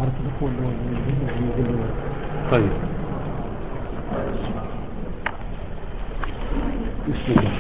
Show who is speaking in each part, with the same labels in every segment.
Speaker 1: طيب بسم الله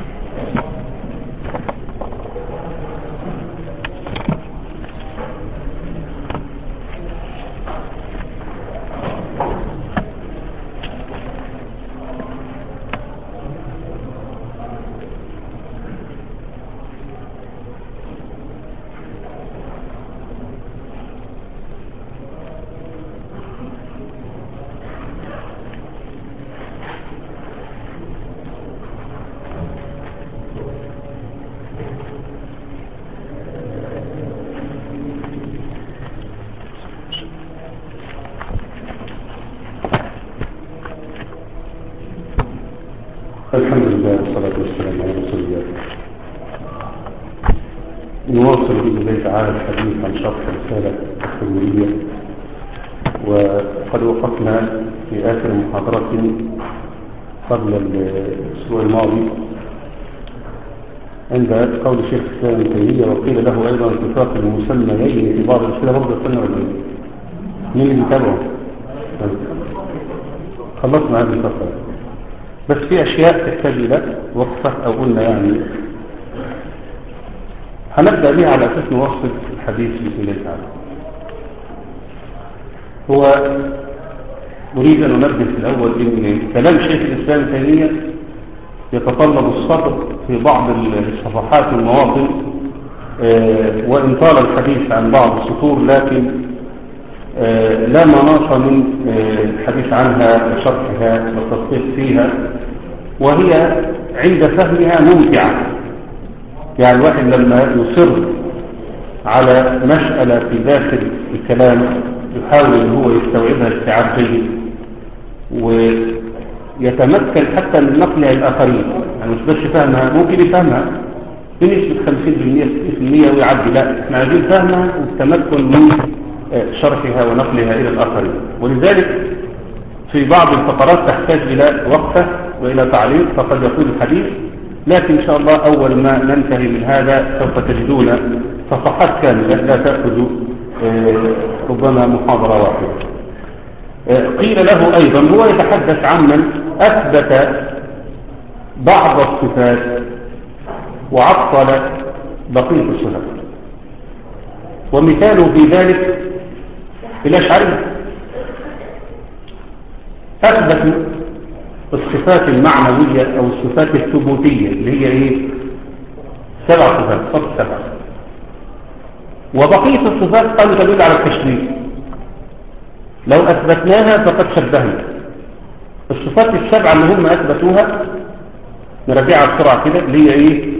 Speaker 1: الحمد لله والصلاة والسلام على رسول الله نواصل بإذن الله تعالى الحديث عن شرح رسالة التنويرية وقد وقفنا في آخر محاضرة قبل الأسبوع الماضي عند قول الشيخ الإسلام ابن تيمية وقيل له أيضا اتفاق المسميين في بعض الأسئلة برضه استنى ولا إيه؟ مين اللي يتابعه؟ خلصنا هذه الفترة بس في أشياء تحتاج إلى وقفة أو قلنا يعني هنبدأ بها على أساس نوصف الحديث بسم الله تعالى هو نريد أن ننبه في الأول إن كلام شيخ الإسلام تيمية يتطلب الصبر في بعض الصفحات والمواطن وإن طال الحديث عن بعض السطور لكن لا مناص من الحديث عنها وشرحها والتدقيق فيها وهي عند فهمها ممتعة يعني الواحد لما يصر على مسألة في داخل الكلام يحاول ان هو يستوعبها استيعاب جيد ويتمكن حتى من نقلها للآخرين يعني مش بس فهمها ممكن يفهمها بنسبة 50% 60% ويعدي لا احنا عايزين فهمها والتمكن من شرحها ونقلها إلى الآخرين ولذلك في بعض الفقرات تحتاج إلى وقفة وإلى تعليق فقد يكون الحديث لكن إن شاء الله أول ما ننتهي من هذا سوف تجدون صفحات كاملة لا تأخذ ربما محاضرة واحدة قيل له أيضا هو يتحدث عمن أثبت بعض الصفات وعطل بقية الصفات ومثاله في ذلك الأشعري أثبت الصفات المعنوية أو الصفات الثبوتية اللي هي إيه سبع صفات صف سبع وبقية الصفات قالوا تدل على التشبيه لو أثبتناها فقد شبهنا الصفات السبعة اللي هم أثبتوها نرجعها بسرعة كده اللي هي إيه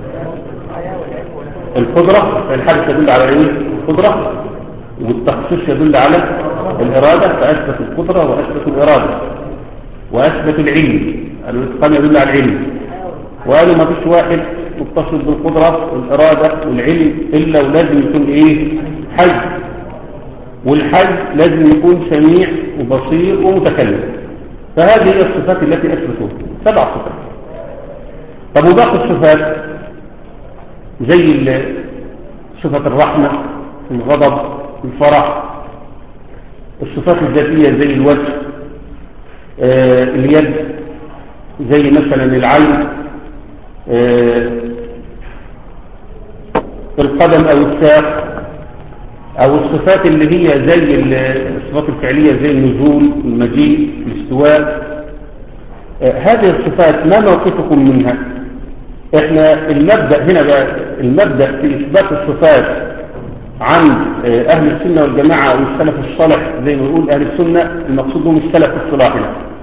Speaker 1: القدرة الحدث يدل على إيه القدرة والتخصيص يدل على الإرادة فأثبت القدرة وأثبت الإرادة وأثبت العلم الاتقان يدل على العلم وقالوا ما فيش واحد متصل بالقدرة والإرادة والعلم إلا ولازم يكون إيه حي والحي لازم يكون سميع وبصير ومتكلم فهذه هي الصفات التي أثبتوها سبع صفات طب وباقي الصفات زي صفة الرحمة الغضب الفرح الصفات الذاتية زي الوجه آه اليد زي مثلا العين آه القدم او الساق او الصفات اللي هي زي الصفات الفعلية زي النزول المجيء الاستواء آه هذه الصفات ما موقفكم منها احنا المبدأ هنا بقى المبدأ في اثبات الصفات عن اهل السنة والجماعة او السلف الصالح زي ما يقول اهل السنة المقصود بهم السلف الصلاح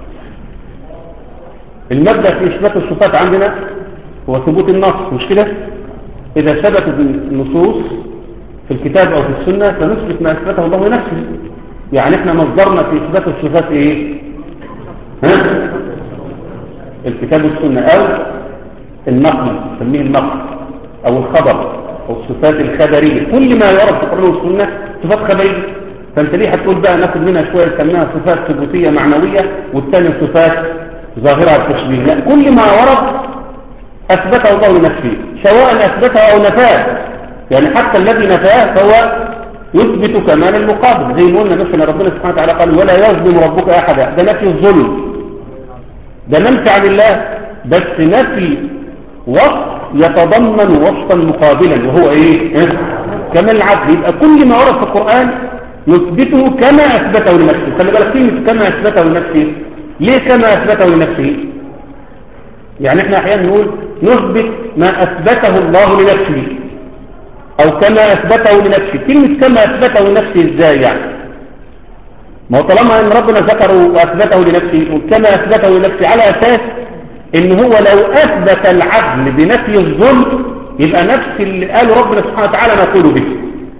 Speaker 1: المبدأ في اثبات الصفات عندنا هو ثبوت النص مش كده اذا ثبتت النصوص في الكتاب او في السنة فنثبت ما اثبته الله نفسه يعني احنا مصدرنا في اثبات الصفات ايه ها الكتاب والسنة او النقل نسميه النقل او الخبر او الصفات الخبرية كل ما يعرف في القرآن والسنة صفات خبرية فانت ليه هتقول بقى ناخد منها شوية نسميها صفات ثبوتية معنوية والثانية صفات ظاهرة التشبيه لا كل ما ورد اثبته الله لنفسه سواء اثبته او نفاه يعني حتى الذي نفاه فهو يثبت كمال المقابل زي ما قلنا مثلا ربنا سبحانه وتعالى قال ولا يظلم ربك أحدا ده نفي الظلم ده منفي عن الله بس نفي وصف يتضمن وصفا مقابلا وهو ايه اه؟ كمال العدل يبقى كل ما ورد في القرآن نثبته كما أثبته لنفسه خلي بالك كلمة كما أثبته لنفسه ليه كما أثبته لنفسه يعني احنا احيانا نقول نثبت ما أثبته الله لنفسه أو كما أثبته لنفسه كلمة كما أثبته لنفسه إزاي يعني ما هو طالما أن ربنا ذكره وأثبته لنفسه وكما أثبته لنفسه على أساس إن هو لو أثبت العدل بنفي الظلم يبقى نفس اللي قاله ربنا سبحانه وتعالى نقول به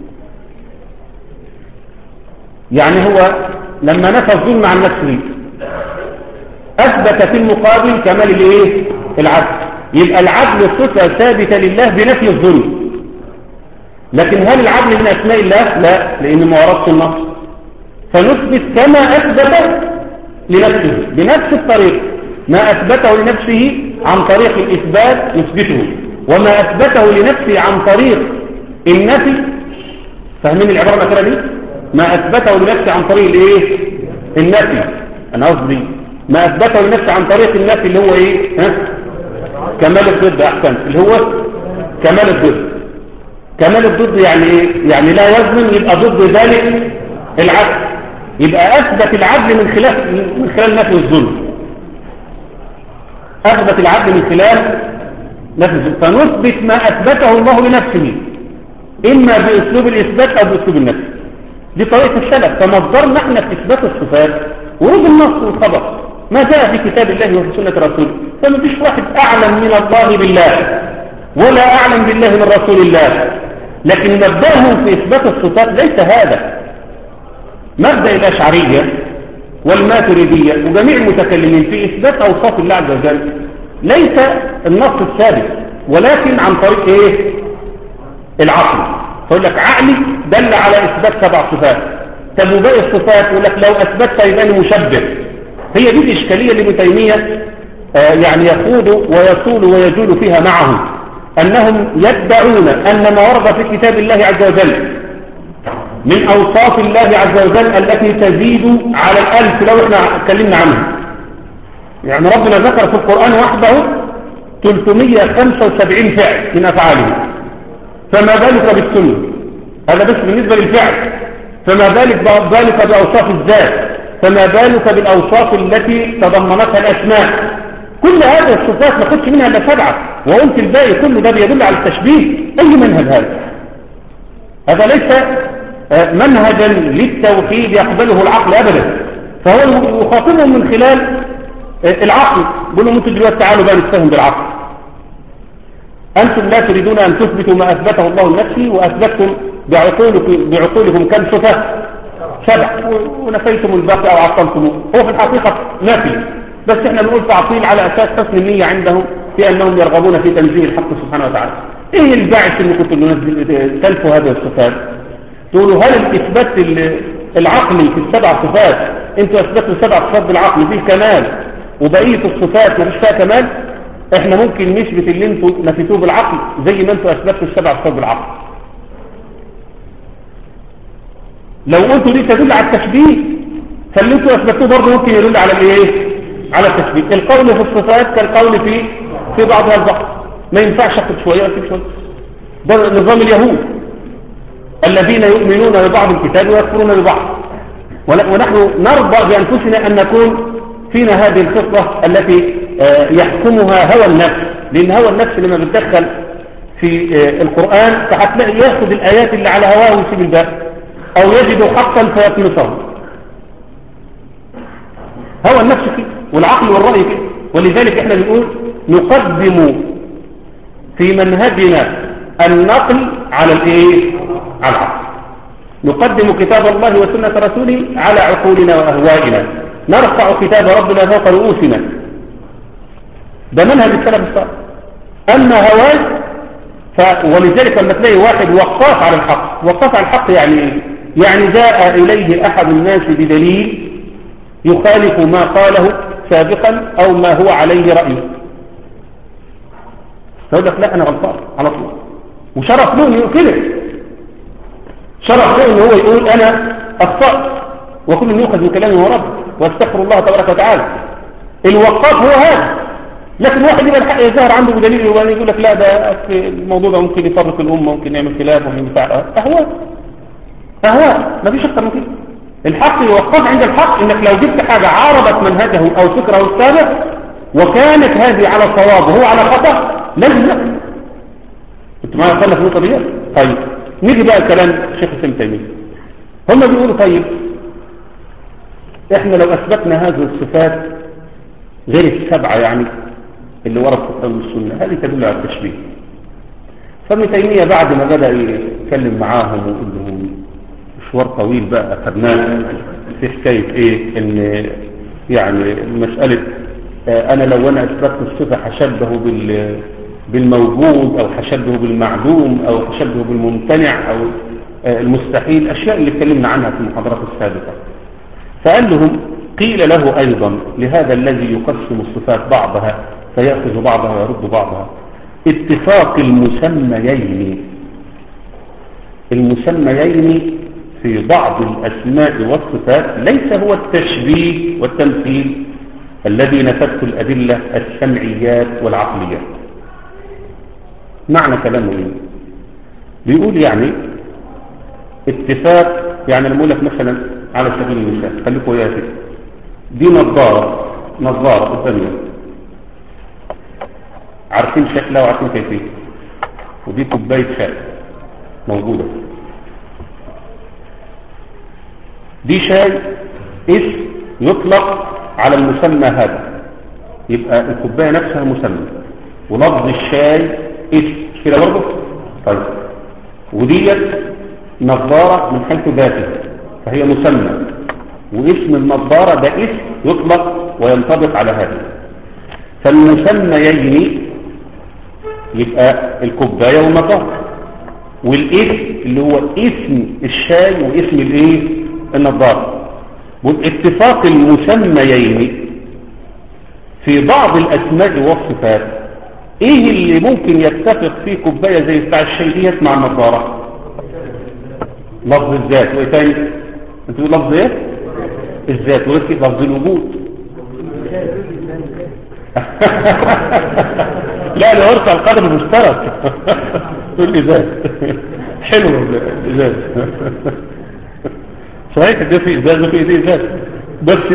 Speaker 1: يعني هو لما نفى الظلم عن نفسه أثبت في المقابل كمال الايه العدل يبقى العدل صفة ثابتة لله بنفي الظلم لكن هل العدل من أسماء الله لا لأن ما وردش النص فنثبت كما أثبت لنفسه بنفس الطريق ما أثبته لنفسه عن طريق الإثبات نثبته وما أثبته لنفسه عن طريق النفي فاهمين العبارة كده دي ما أثبته لنفسه عن طريق الايه النفي أنا قصدي ما أثبته لنفسه عن طريق النفي اللي هو ايه ها؟ كمال الضد أحسن اللي هو كمال الضد كمال الضد يعني ايه يعني لا يظلم يبقى ضد ذلك العدل يبقى أثبت العدل من خلال من خلال نفي الظلم أثبت العدل من خلال نفي الظلم فنثبت ما أثبته الله لنفسه إما بأسلوب الإثبات أو بأسلوب النفي دي طريقة السلف فمصدرنا احنا في إثبات الصفات ورود النص والخبر ما جاء في كتاب الله وفي سنة رسوله فما فيش واحد أعلم من الله بالله ولا أعلم بالله من رسول الله لكن مبدأهم في إثبات الصفات ليس هذا مبدأ الأشعرية والماتريدية وجميع المتكلمين في إثبات أوصاف الله عز وجل ليس النص الثابت ولكن عن طريق إيه العقل فيقول لك عقلي دل على إثبات سبع صفات طب وباقي الصفات يقول لك لو أثبتها يبقى مشبه هي دي الإشكالية اللي ابن تيمية آه يعني يخوض ويصول ويجول فيها معهم أنهم يدعون أن ما ورد في كتاب الله عز وجل من أوصاف الله عز وجل التي تزيد على الألف لو احنا اتكلمنا عنها يعني ربنا ذكر في القرآن وحده 375 فعل من أفعاله فما بالك بالسنة هذا بس بالنسبة للفعل فما بالك بالك بأوصاف الذات فما بالك بالأوصاف التي تضمنتها الأسماء كل هذه الصفات ما خدش منها إلا سبعة وقلت الباقي كله ده بيدل على التشبيه أي منهج هذا هذا ليس منهجا للتوحيد يقبله العقل أبدا فهو يخاطبهم من خلال العقل يقول لهم انتوا دلوقتي تعالوا بقى نتفاهم بالعقل أنتم لا تريدون أن تثبتوا ما أثبته الله لنفسه وأثبتتم بعقولكم, بعقولكم كم صفة سبع ونفيتم الباقي أو عطلتموه هو في الحقيقة نافي بس احنا بنقول تعطيل على أساس حسن النية عندهم في أنهم يرغبون في تنزيه الحق سبحانه وتعالى ايه الباعث اللي كنتم تلفوا هذه الصفات تقولوا هل الإثبات العقلي في السبع صفات انتوا أثبتوا سبع صفات بالعقل فيه كمال وبقية الصفات مفيش فيها كمال احنا ممكن نثبت اللي انتوا نفيتوه بالعقل زي ما انتوا أثبتوا السبع صفات بالعقل لو قلتوا دي تدل على التشبيه فاللي انتوا أثبتوه برضه ممكن يدل على الايه على التشبيه القول في الصفات كالقول في في بعضها البعض ما ينفعش اخد شوية واسيب شوية ده نظام اليهود الذين يؤمنون ببعض الكتاب ويكفرون ببعض ونحن نرضى بأنفسنا أن نكون فينا هذه الخطة التي يحكمها هوى النفس لأن هوى النفس لما بتدخل في القرآن فهتلاقي ياخد الآيات اللي على هواه ويسيب الباقي أو يجد حقا فيطمسه هوى النفس كده والعقل والرأي كده ولذلك احنا بنقول نقدم في منهجنا النقل على الايه على العقل نقدم كتاب الله وسنة رسوله على عقولنا وأهوائنا نرفع كتاب ربنا فوق رؤوسنا ده منهج السلف الصالح أما هواي ف... ولذلك لما تلاقي واحد وقاف على الحق وقاف على الحق يعني ايه يعني جاء إليه أحد الناس بدليل يخالف ما قاله سابقا أو ما هو عليه رأيه فيقول لك لا أنا غلطان على طول وشرف له كده شرف له ان هو يقول انا اخطأت وكل يؤخذ من كلامي ورد واستغفر الله تبارك وتعالى الوقاف هو هذا لكن واحد يبقى الحق يظهر عنده بدليل يقول لك لا ده الموضوع ده ممكن يفرق الامه ممكن يعمل خلاف ممكن بتاع اهواء اهواء ما فيش اكتر من كده الحق يوقف عند الحق انك لو جبت حاجه عارضت منهجه او فكره السابق وكانت هذه على صواب وهو على خطا لازم لا انت معايا قلنا في النقطه دي طيب نيجي بقى كلام شيخ ابن تيميه هم بيقولوا طيب احنا لو اثبتنا هذه الصفات غير السبعه يعني اللي ورد في الكتاب والسنه هذه تدل على التشبيه فابن تيميه بعد ما بدا يتكلم معاهم ويقول لهم مشوار طويل بقى اخذناه في حكايه ايه ان يعني مساله آه انا لو انا اثبتت الصفه هشبهه بال بالموجود او هشبهه بالمعدوم او هشبهه بالممتنع او آه المستحيل اشياء اللي اتكلمنا عنها في المحاضرات السابقه فقال لهم قيل له ايضا لهذا الذي يقسم الصفات بعضها فيأخذ بعضها ويرد بعضها اتفاق المسميين المسميين في بعض الأسماء والصفات ليس هو التشبيه والتمثيل الذي نفته الأدلة السمعيات والعقليات معنى كلامه ايه بيقول يعني اتفاق يعني نقول لك مثلا على سبيل المثال خليكم وياها كده دي نظارة نظارة قدامنا عارفين شكلها وعارفين كيفية ودي كوباية شاي موجودة دي شاي اسم يطلق على المسمى هذا يبقى الكوباية نفسها مسمى ولفظ الشاي اسم كده برضه طيب وديت نظارة من حيث ذاته فهي مسمى واسم النظارة ده اسم يطلق وينطبق على هذا فالمسميين يبقى الكوباية والنظارة والاسم اللي هو اسم الشاي واسم الايه النظارة واتفاق المسميين في بعض الاسماء والصفات ايه اللي ممكن يتفق فيه كوباية زي بتاع الشاي ديت مع النظارة لفظ الذات وايه تاني انتوا لفظ ايه الذات وايه لفظ الوجود لا ده ورث القدر مشترك تقول لي ذات حلو الازاز صحيح ده في ازاز وفي ايديه ازاز بس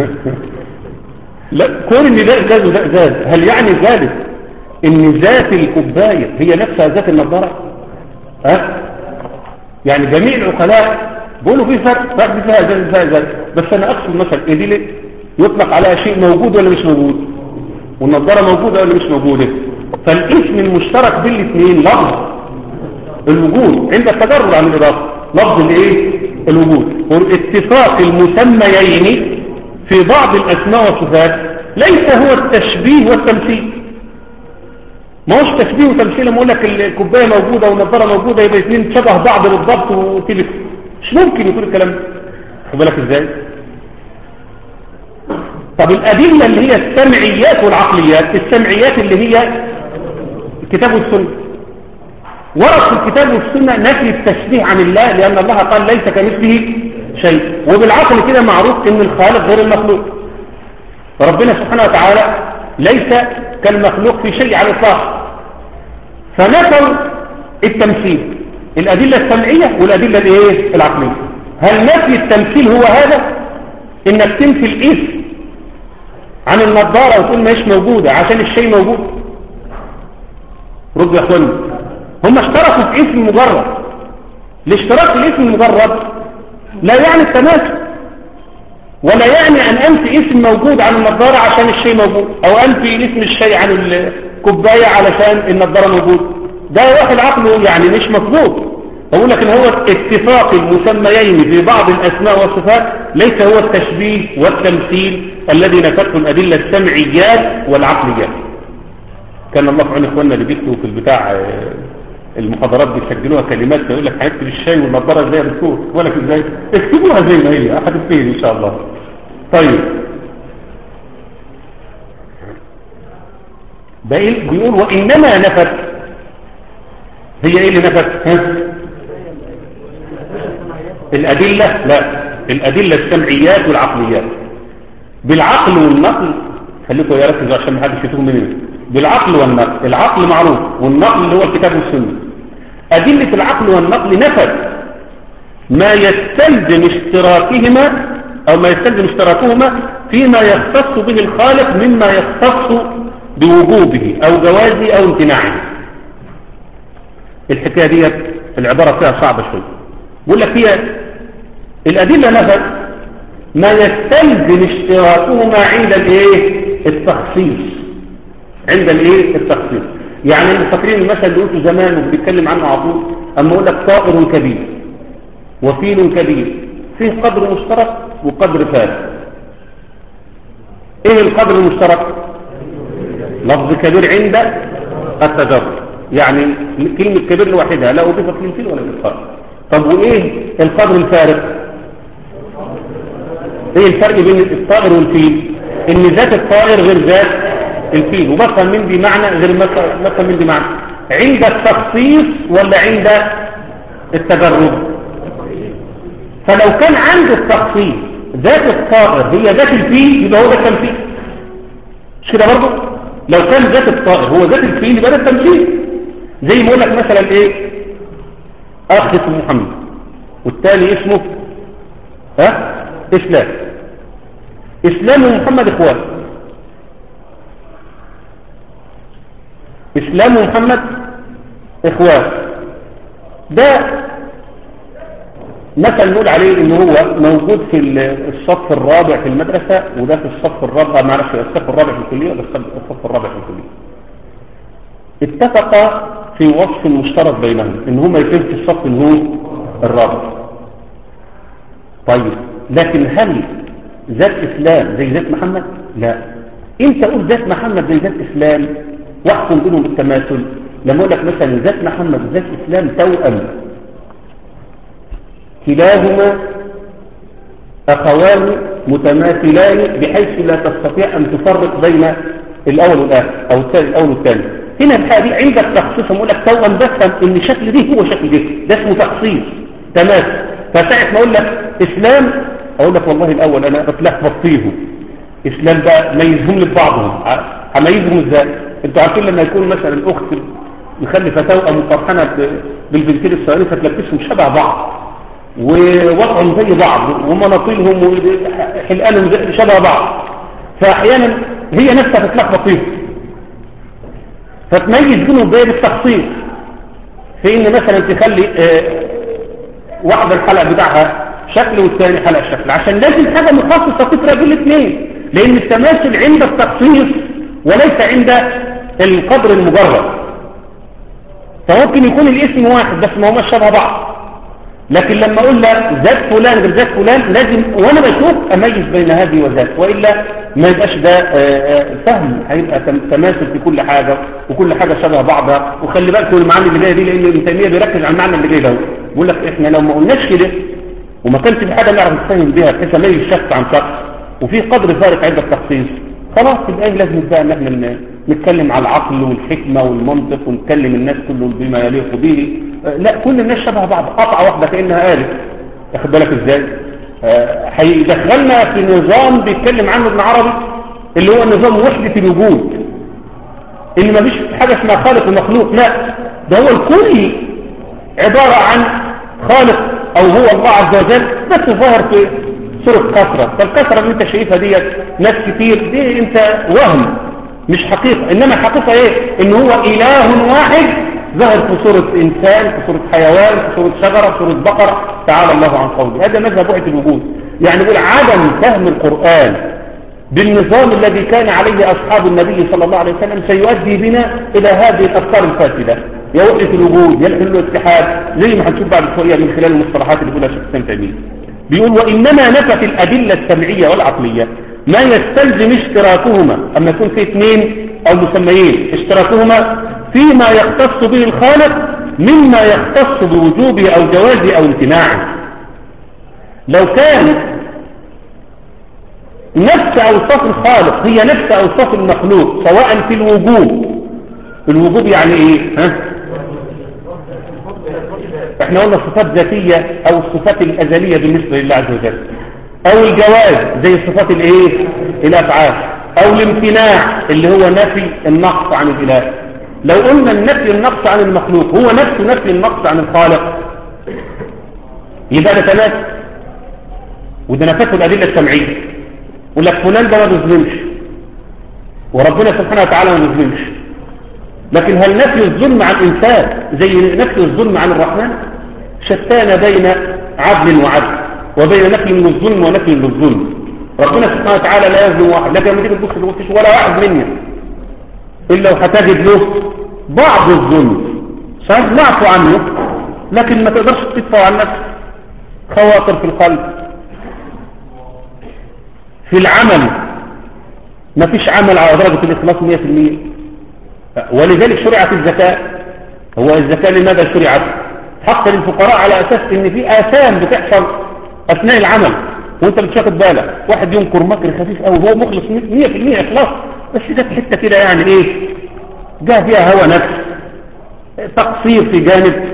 Speaker 1: لا كون ان ده ازاز وده ازاز هل يعني ذلك ان ذات الكوبايه هي نفسها ذات النظاره ها أه؟ يعني جميع العقلاء بيقولوا في فرق فرق فيها ازاز فيها ازاز بس انا اقصد مثلا ايه دي ليه يطلق عليها شيء موجود ولا مش موجود والنظاره موجوده ولا مش موجوده فالاسم المشترك بين الاثنين لفظ الوجود عند التجرد عن الاضافه لفظ الايه الوجود واتفاق المسميين في بعض الاسماء والصفات ليس هو التشبيه والتمثيل ما هوش تشبيه وتمثيل لما اقول لك الكوبايه موجوده والنظاره موجوده يبقى الاثنين شبه بعض بالضبط وتلف مش ممكن يكون الكلام ده خد بالك ازاي طب الادله اللي هي السمعيات والعقليات السمعيات اللي هي الكتاب والسنه ورد في الكتاب والسنه نفي التشبيه عن الله لان الله قال ليس كمثله شيء وبالعقل كده معروف ان الخالق غير المخلوق ربنا سبحانه وتعالى ليس كالمخلوق في شيء على الاطلاق فنفوا التمثيل الادله السمعيه والادله الايه العقليه هل نفي التمثيل هو هذا انك تنفي الاسم عن النظاره وتقول مش موجوده عشان الشيء موجود رد يا اخواني هم اشتركوا في اسم مجرد الاشتراك في الاسم المجرد لا يعني التماثل ولا يعني ان انفي اسم موجود عن النظارة عشان الشيء موجود او انفي اسم الشيء عن الكوباية علشان النظارة موجود ده واحد عقله يعني مش مظبوط اقول لك ان هو اتفاق المسميين في بعض الاسماء والصفات ليس هو التشبيه والتمثيل الذي نفته الادلة السمعيات والعقليات كان الله في عون اخواننا اللي بيكتبوا في البتاع المحاضرات بيسجلوها كلمات يقول لك هنكتب الشاي والنضاره ازاي يا دكتور ولا ازاي اكتبوها زي ما هي هتفهم ان شاء الله طيب بيقول وانما نفت هي ايه اللي نفت ها الأدلة لا الأدلة السمعيات والعقليات بالعقل والنقل خليكم يا ركزوا عشان ما حدش يتوه مننا بالعقل والنقل العقل معروف والنقل اللي هو الكتاب والسنة أدلة العقل والنقل نفذ ما يستلزم اشتراكهما أو ما يستلزم اشتراكهما فيما يختص به الخالق مما يختص بوجوبه أو جوازه أو امتناعه الحكاية دي العبارة فيها صعبة شوية بقول لك هي الأدلة نفذ ما يستلزم اشتراكهما عند الايه التخصيص عند الايه التخصيص يعني اللي فاكرين المثل اللي قلته زمان وبيتكلم عنه على طول اما اقول لك طائر كبير وفيل كبير فيه قدر مشترك وقدر فارق ايه القدر المشترك لفظ كبير عند التجرد يعني كلمة كبير لوحدها لا أضيفت للفيل ولا للفارق طب وايه القدر الفارق ايه الفرق بين الطائر والفيل ان ذات الطائر غير ذات الفيل وبفهم من دي معنى غير بفهم من دي معنى عند التخصيص ولا عند التجرد فلو كان عند التخصيص ذات الطائر هي ذات الفيل يبقى هو ده التمثيل مش كده برضه لو كان ذات الطائر هو ذات الفيل يبقى ده التمثيل زي ما اقول لك مثلا ايه اخ اسمه محمد والتاني اسمه ها اسلام اسلام ومحمد اخوان اسلام ومحمد اخوان ده مثل نقول عليه ان هو موجود في الصف الرابع في المدرسة وده في الصف الرابع ما اعرفش الصف الرابع في الكلية ولا الصف الرابع في الكلية اتفق في وصف مشترك بينهم ان هما يكون في الصف اللي هو الرابع طيب لكن هل ذات اسلام زي ذات محمد لا انت قول ذات محمد زي ذات اسلام واحكم بينهم بالتماثل لما اقول لك مثلا ذات محمد وذات اسلام توأم كلاهما اخوان متماثلان بحيث لا تستطيع ان تفرق بين الاول والاخر او الثاني الاول والثاني هنا الحاجة دي عند التخصيص بقول لك توأم بفهم ان شكل دي هو شكل دي ده اسمه تخصيص تماثل فساعة ما اقول لك اسلام اقول لك والله الاول انا بتلخبط فيهم اسلام بقى ميزهم لبعضهم هميزهم ازاي انتوا عارفين لما يكون مثلا الاخت مخلفه توأم وفرحانه بالبنتين الصغيرين فتلبسهم شبه بعض ووضعهم زي بعض ومناطيلهم وحلقانهم شبه بعض فاحيانا هي نفسها تتلخبط فيهم فتميز بينهم بين التخصيص في ان مثلا تخلي اه واحدة الحلقة بتاعها شكل والثاني حلقة شكل عشان لازم حاجة مخصصة تفرق بين الاثنين لان التماثل عند التخصيص وليس عند القدر المجرد فممكن يكون الاسم واحد بس ما هماش شبه بعض لكن لما اقول لك ذات فلان غير ذات فلان لازم وانا بشوف اميز بين هذه وذات والا ما يبقاش ده فهم هيبقى تماثل في كل حاجة وكل حاجة شبه بعضها وخلي بالكم المعاني اللي جايه دي لان ابن تيميه بيركز على المعنى اللي جاي ده بيقول لك احنا لو ما قلناش كده وما كانش في حاجه نعرف نتفاهم بيها بحيث اميز شخص عن شخص وفي قدر فارق عند التخصيص خلاص يبقى ايه لازم بقى ان احنا نتكلم على العقل والحكمه والمنطق ونكلم الناس كلهم بما يليق به لا كل الناس شبه بعض قطعه واحده كانها آلة واخد بالك ازاي هيدخلنا في نظام بيتكلم عنه ابن عربي اللي هو نظام وحدة الوجود اللي ما فيش حاجة اسمها خالق ومخلوق لا ده هو الكل عبارة عن خالق او هو الله عز وجل بس ظاهر في صورة كثرة فالكثرة اللي انت شايفها ديت ناس كتير دي انت وهم مش حقيقة انما الحقيقة ايه ان هو اله واحد ظهر في صورة انسان في صورة حيوان في صورة شجرة في صورة بقرة تعالى الله عن قوله هذا مذهب وحدة الوجود يعني يقول عدم فهم القرآن بالنظام الذي كان عليه أصحاب النبي صلى الله عليه وسلم سيؤدي بنا إلى هذه الأفكار الفاسدة يا وحدة الوجود يا الحلول الاتحاد زي ما هنشوف بعد شوية من خلال المصطلحات اللي بيقولها شيخ حسين تيمية بيقول وإنما نفت الأدلة السمعية والعقلية ما يستلزم اشتراكهما أما يكون في اثنين أو مسميين اشتراكهما فيما يختص به الخالق مما يختص بوجوبه أو جوازه أو امتناعه لو كان نفس أوصاف الخالق هي نفس أوصاف المخلوق سواء في الوجوب الوجوب يعني ايه ها؟ احنا قلنا صفات ذاتية او الصفات الازلية بالنسبة لله عز وجل او الجواز زي الصفات الايه الافعال او الامتناع اللي هو نفي النقص عن الاله لو قلنا النفي النقص عن المخلوق هو نفس نفي النقص عن الخالق يبقى نتناسب وده نفته الادله السمعيه يقول لك فلان ده ما بيظلمش وربنا سبحانه وتعالى ما بيظلمش لكن هل نفي الظلم عن الانسان زي نفي الظلم عن الرحمن شتان بين عدل وعدل وبين نفي للظلم ونفي للظلم ربنا سبحانه وتعالى لا يظلم واحد لكن لما تيجي تبص ما فيش ولا واحد مني الا وهتجد له بعض الظلم صحيح نعفو عنه لكن ما تقدرش تدفع عن نفسك خواطر في القلب في العمل ما فيش عمل على درجة الإخلاص 100% ولذلك شرعت الزكاة هو الزكاة لماذا شرعت حق للفقراء على أساس ان في آثام بتحصل أثناء العمل وانت مش واخد بالك واحد ينكر مكر خفيف قوي هو مخلص 100% إخلاص بس جت حتة كده يعني ايه جاء فيها هوى نفس تقصير في جانب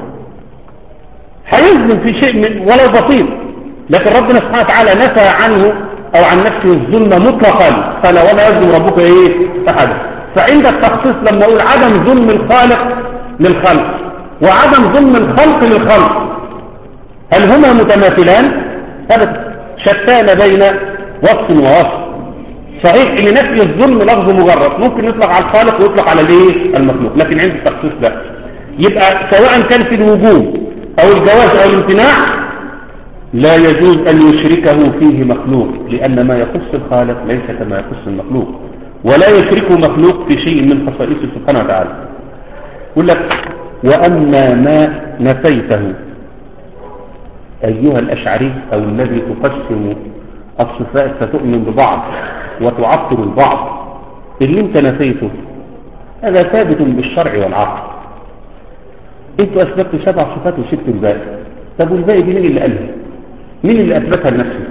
Speaker 1: هيظلم في شيء من ولو بسيط لكن ربنا سبحانه وتعالى نفى عنه او عن نفسه الظلم مطلقا قال ولا يظلم ربك ايه احدا فعند التخصيص لما اقول عدم ظلم الخالق للخلق وعدم ظلم الخلق للخلق هل هما متماثلان ابدا شتان بين وصف ووصف صحيح ان نفي الظلم لفظ مجرد ممكن يطلق على الخالق ويطلق على الايه المخلوق لكن عند التخصيص لا يبقى سواء كان في الوجوب او الجواز او الامتناع لا يجوز ان يشركه فيه مخلوق لان ما يخص الخالق ليس كما يخص المخلوق ولا يشركه مخلوق في شيء من خصائصه سبحانه وتعالى يقول لك واما ما نفيته ايها الاشعري او الذي تقسم الصفات فتؤمن ببعض وتعطل البعض اللي انت نفيته هذا ثابت بالشرع والعقل انتوا اثبتوا سبع صفات وسبتوا الباقي طب والباقي دي مين اللي قالها مين اللي اثبتها لنفسه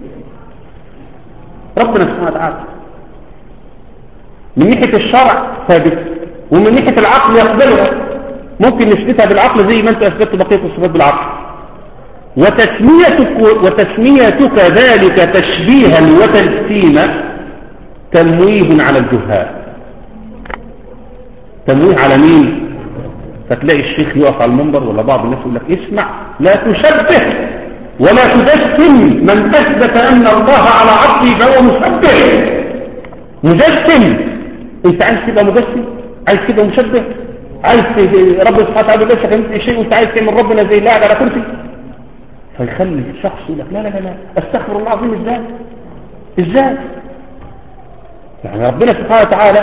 Speaker 1: ربنا سبحانه وتعالى من ناحيه الشرع ثابت ومن ناحيه العقل يقبلها ممكن نثبتها بالعقل زي ما انت اثبتوا بقيه الصفات بالعقل وتسميتك, وتسميتك ذلك تشبيها وتجسيما تمويه على الجهال تمويه على مين فتلاقي الشيخ يقف على المنبر ولا بعض الناس يقول لك اسمع لا تشبه ولا تجسم من اثبت ان الله على عرشه فهو مشبه مجسم انت عايز تبقى مجسم عايز تبقى مشبه عايز رب سبحانه وتعالى يقول لك شيء وانت عايز تعمل ربنا زي اللي قاعد على كرسي فيخلي الشخص يقول لك لا لا لا لا استغفر الله العظيم ازاي ازاي يعني ربنا سبحانه وتعالى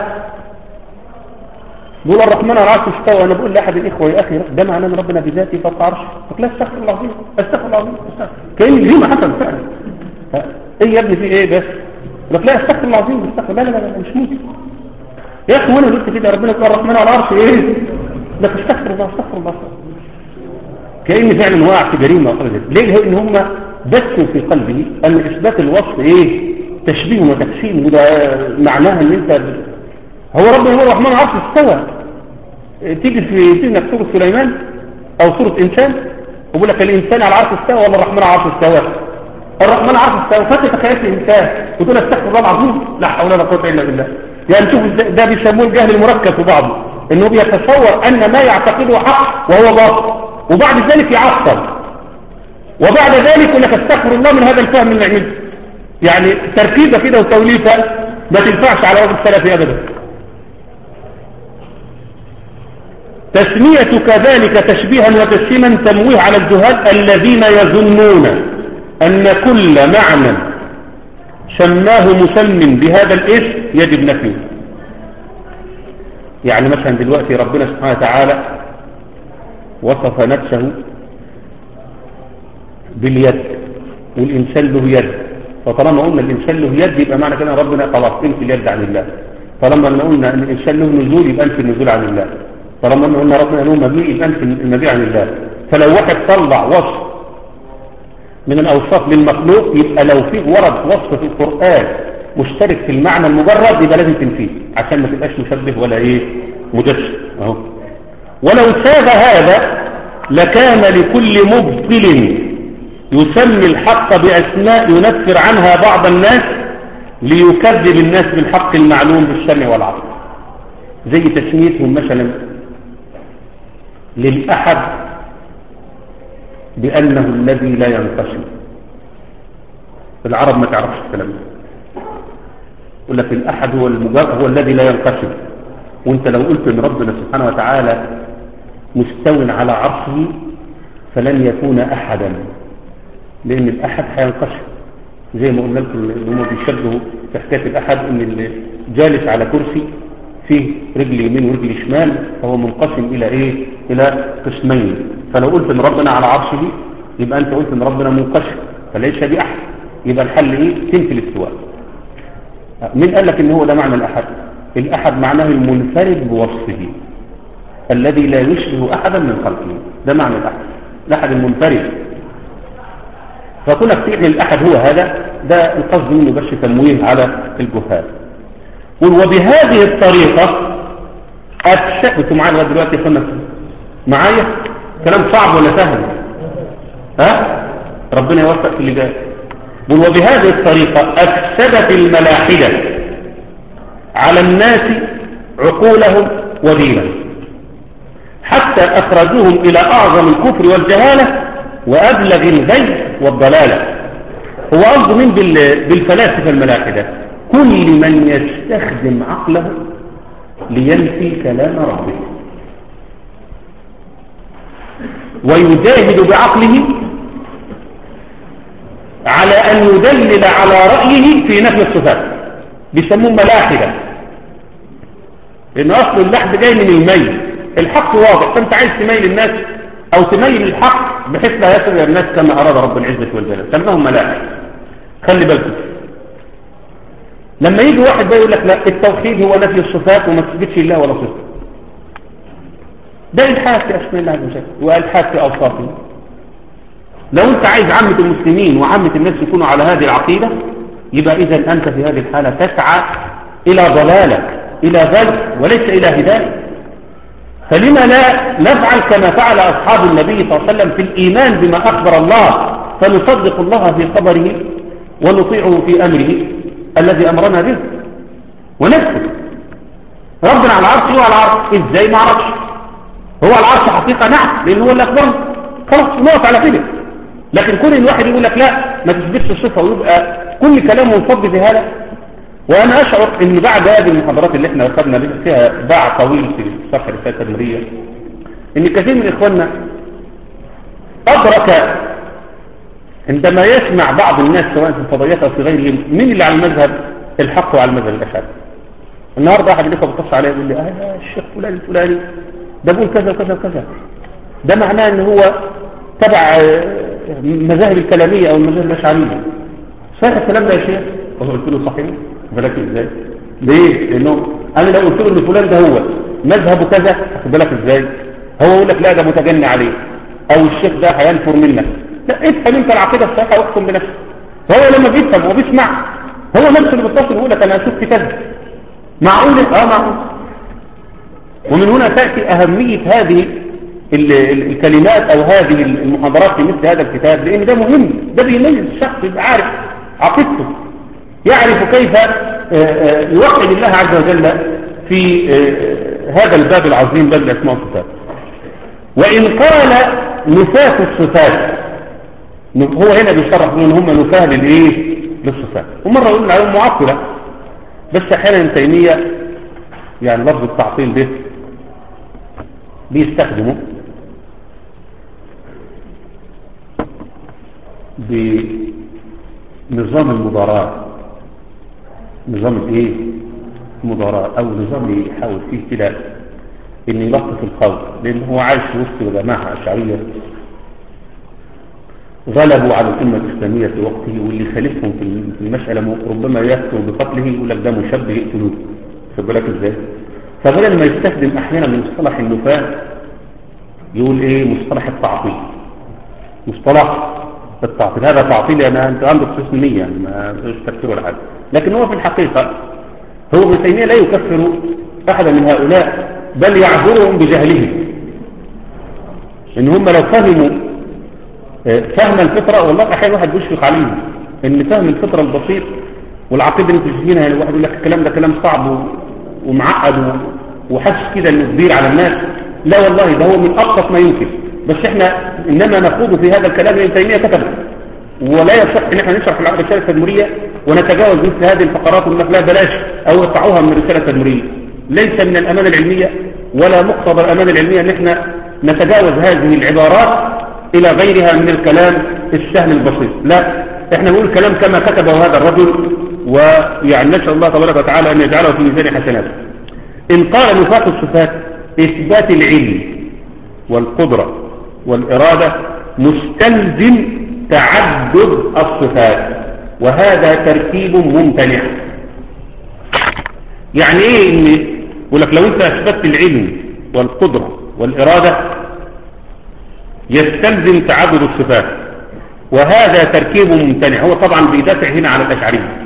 Speaker 1: يقول الرحمن على العرش استوى انا بقول لاحد الاخوه يا اخي ده معناه ان ربنا بذاته فوق عرشه قلت لا استغفر الله العظيم استغفر الله العظيم كان دي ما حصل فعلا ايه يا ابني في ايه بس قلت لا استغفر الله العظيم استغفر لا لا لا مش ممكن يا اخي وانا قلت كده ربنا يقول الرحمن على العرش ايه لك استغفر الله استغفر الله كأن فعلا وقع في جريمة وخرجت ليه لان هم بثوا في قلبه ان اثبات الوصف ايه تشبيه وتقسيم وده معناها ان انت هو ربنا هو الرحمن عرش استوى تيجي في سنة سورة سليمان او سورة انسان ويقول لك الانسان على العرش استوى ولا الرحمن على العرش استوى الرحمن على العرش استوى فانت تخيلت الانسان وتقول استغفر الله العظيم لا حول ولا قوه الا بالله يعني شوف ده بيسموه الجهل المركب في بعضه انه بيتصور ان ما يعتقده حق وهو باطل وبعد ذلك يعطل وبعد ذلك يقول لك استغفر الله من هذا الفهم اللي عملته يعني تركيزه كده وتوليفه ما تنفعش على وجه السلفي ابدا تسميتك ذلك تشبيها وتسليما تمويه على الجهال الذين يظنون أن كل معنى سماه مسم بهذا الاسم يجب نفيه يعني مثلا دلوقتي ربنا سبحانه وتعالى وصف نفسه باليد والإنسان له يد فطالما قلنا الإنسان له يد يبقى معنى كده ربنا خلاص انفي اليد عن الله طالما قلنا أن الإنسان له نزول يبقى انفي النزول عن الله طالما قلنا ربنا له مبيع يبقى انفي المبيع عن الله فلو واحد طلع وصف من الأوصاف للمخلوق يبقى لو في ورد وصف في القرآن مشترك في المعنى المجرد يبقى لازم تنفيه عشان ما تبقاش مشبه ولا ايه مجسم اهو ولو ساب هذا لكان لكل مبطل يسمي الحق بأسماء ينفر عنها بعض الناس ليكذب الناس بالحق المعلوم بالسمع والعقل زي تسميتهم مثلا للأحد بأنه الذي لا ينقسم العرب ما تعرفش الكلام ده يقول لك الأحد هو المجرد هو الذي لا ينقسم وانت لو قلت ان ربنا سبحانه وتعالى مستو على عرشه فلن يكون أحدا لأن الأحد هينقسم زي ما قلنا لكم ان هم بيشبهوا في حكايه الاحد ان اللي جالس على كرسي فيه رجل يمين ورجل شمال فهو منقسم الى ايه الى قسمين فلو قلت ان ربنا على عرشه يبقى انت قلت ان ربنا منقسم فليس دي احد يبقى الحل ايه تنفي الاستواء مين قال لك ان هو ده معنى الاحد الاحد معناه المنفرد بوصفه الذي لا يشبه احدا من خلقه ده معنى الاحد الاحد المنفرد فكونك تعني الأحد هو هذا ده القصد منه بس تمويه على الجهال وبهذه الطريقة أتشأتوا معايا لغاية دلوقتي يا معايا كلام صعب ولا سهل ها ربنا يوفق في اللي جاي وبهذه الطريقة أفسدت الملاحدة على الناس عقولهم ودينهم حتى أخرجوهم إلى أعظم الكفر والجهالة وأبلغ الغي والضلالة هو قصده مين بالفلاسفة الملاحدة كل من يستخدم عقله لينفي كلام ربه ويجاهد بعقله على أن يدلل على رأيه في نفي الصفات بيسموه ملاحدة لأن أصل اللحد جاي من الميل الحق واضح فأنت عايز تميل الناس أو تميل الحق بحيث لا يصل الناس كما أراد رب العزة والجلال سماهم ملائكة خلي بالكم لما يجي واحد بقى يقول لك لا التوحيد هو نفي الصفات وما تثبتش الله ولا صفه ده الحاد في أسماء الله عز وجل والحاد في أوصافه لو أنت عايز عامة المسلمين وعامة الناس يكونوا على هذه العقيدة يبقى إذا أنت في هذه الحالة تسعى إلى ضلالك إلى غي وليس إلى هداية فلما لا نفعل كما فعل أصحاب النبي صلى الله عليه وسلم في الإيمان بما أخبر الله فنصدق الله في خبره ونطيعه في أمره الذي أمرنا به ونفسه ربنا على العرش هو على العرش إزاي ما عرفش هو على العرش حقيقة نعم لأنه هو اللي أخبرنا خلاص نقف على كده لكن كل الواحد يقول لك لا ما تثبتش الصفة ويبقى كل كلامه منصب في هذا وأنا أشعر أن بعد هذه المحاضرات اللي احنا أخذنا فيها باع طويل في صفحة رسالة التدميرية أن كثير من إخواننا أدرك عندما يسمع بعض الناس سواء في الفضائيات أو في غيرهم من اللي على المذهب الحق وعلى المذهب الأشعري النهاردة أحد الإخوة بتص عليه يقول لي آه الشيخ فلان الفلاني ده بيقول كذا وكذا وكذا ده معناه أن هو تبع المذاهب الكلامية أو المذاهب الأشعرية صحيح الكلام ده يا شيخ قلت له صحيح بالك ازاي ليه لانه انا لو قلت له ان فلان ده هو مذهبه كذا خد بالك ازاي هو يقول لك لا ده متجني عليه او الشيخ ده هينفر منك لا افهم انت العقيده الصحيحه واحكم بنفسك هو لما بيفهم وبيسمع هو نفسه اللي بيتصل يقول لك انا شفت كذا معقول اه معقول ومن هنا تاتي اهميه هذه الكلمات او هذه المحاضرات في مثل هذا الكتاب لان ده مهم ده بيميز الشخص يبقى عارف عقيدته يعرف كيف يوحد الله عز وجل في هذا الباب العظيم باب الأسماء والصفات وإن قال نفاة الصفات هو هنا بيشرح ان هم نفاه للايه للصفات ومره يقول عليهم معطله بس احيانا ابن تيميه يعني لفظ التعطيل ده بيستخدمه بنظام المضارات نظام الايه المضارات او نظام يحاول فيه كده ان يلطف القول لان هو عايش وسط جماعه اشعريه غلبوا على الامه الاسلاميه في وقته واللي خالفهم في المساله ربما يذكر بقتله يقول لك ده مشبه يقتلوه خد بالك ازاي فبدل ما يستخدم احيانا من مصطلح النفاة يقول ايه مصطلح التعطيل مصطلح التعطيل هذا تعطيل يعني انت عندك حسن نيه يعني ما مش تفسير ولا حاجه لكن هو في الحقيقه هو ابن تيميه لا يكفر احدا من هؤلاء بل يعذرهم بجهلهم ان هم لو فهموا آه، فهم الفطرة والله احيانا واحد بيشفق عليهم ان فهم الفطرة البسيط والعقيدة اللي انتوا شايفينها يعني الواحد يقول لك الكلام ده كلام صعب و- ومعقد و- وحاسس كده انه كبير على الناس لا والله ده هو من ابسط ما يمكن بس احنا انما نخوض في هذا الكلام ابن تيمية كتبه ولا يصح ان احنا نشرح العقيدة الرسالة التدمرية ونتجاوز مثل هذه الفقرات ونقول لا بلاش او اقطعوها من الرسالة التدمرية ليس من الامانة العلمية ولا مقتضى الامانة العلمية ان احنا نتجاوز هذه العبارات الى غيرها من الكلام السهل البسيط لا احنا نقول الكلام كما كتبه هذا الرجل ويعني نسأل الله تبارك وتعالى ان يجعله في ميزان حسناته ان قال نفاق الصفات اثبات العلم والقدرة والإرادة مستلزم تعدد الصفات وهذا تركيب ممتنع يعني ايه ان يقول لك لو انت اثبتت العلم والقدرة والإرادة يستلزم تعدد الصفات وهذا تركيب ممتنع هو طبعا بيدافع هنا على الأشعرية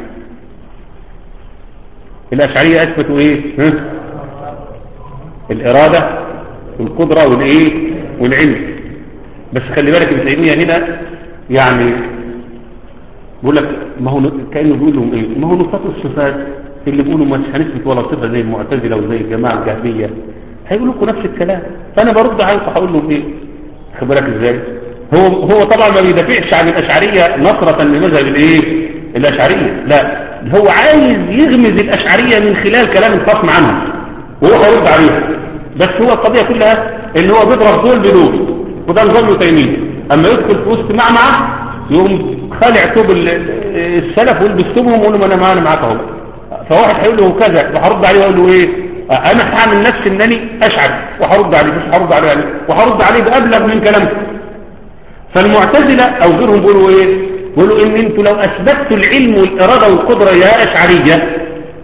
Speaker 1: الأشعرية أثبتوا ايه ها؟ الإرادة والقدرة والإيه والعلم بس خلي بالك ابن تيمية هنا يعني بيقول لك ما هو كأنه بيقول لهم إيه ما هو نصات الصفات اللي بيقولوا مش هنثبت ولا صفة زي المعتزلة وزي الجماعة الجهمية هيقولوا لكم نفس الكلام فأنا برد عليكم هقول لهم إيه خلي بالك إزاي هو هو طبعا ما بيدافعش عن الأشعرية نصرة لمذهب الإيه الأشعرية لا هو عايز يغمز الأشعرية من خلال كلام الخصم عنهم وهو هيرد عليه بس هو القضية كلها ان هو بيضرب دول بدول وده نظام ابن تيمية اما يدخل في وسط معمعة يقوم خالع توب ال- السلف ويلبس توبهم ويقول له انا معانا معاك اهو فواحد هيقول له كذا وهرد عليه واقول له ايه انا هعمل نفسي انني اشعر وهرد عليه مش هرد عليه يعني وهرد عليه بابلغ من كلامه فالمعتزلة او غيرهم بيقولوا ايه بيقولوا ان انتوا لو اثبتوا العلم والاراده والقدره يا اشعريه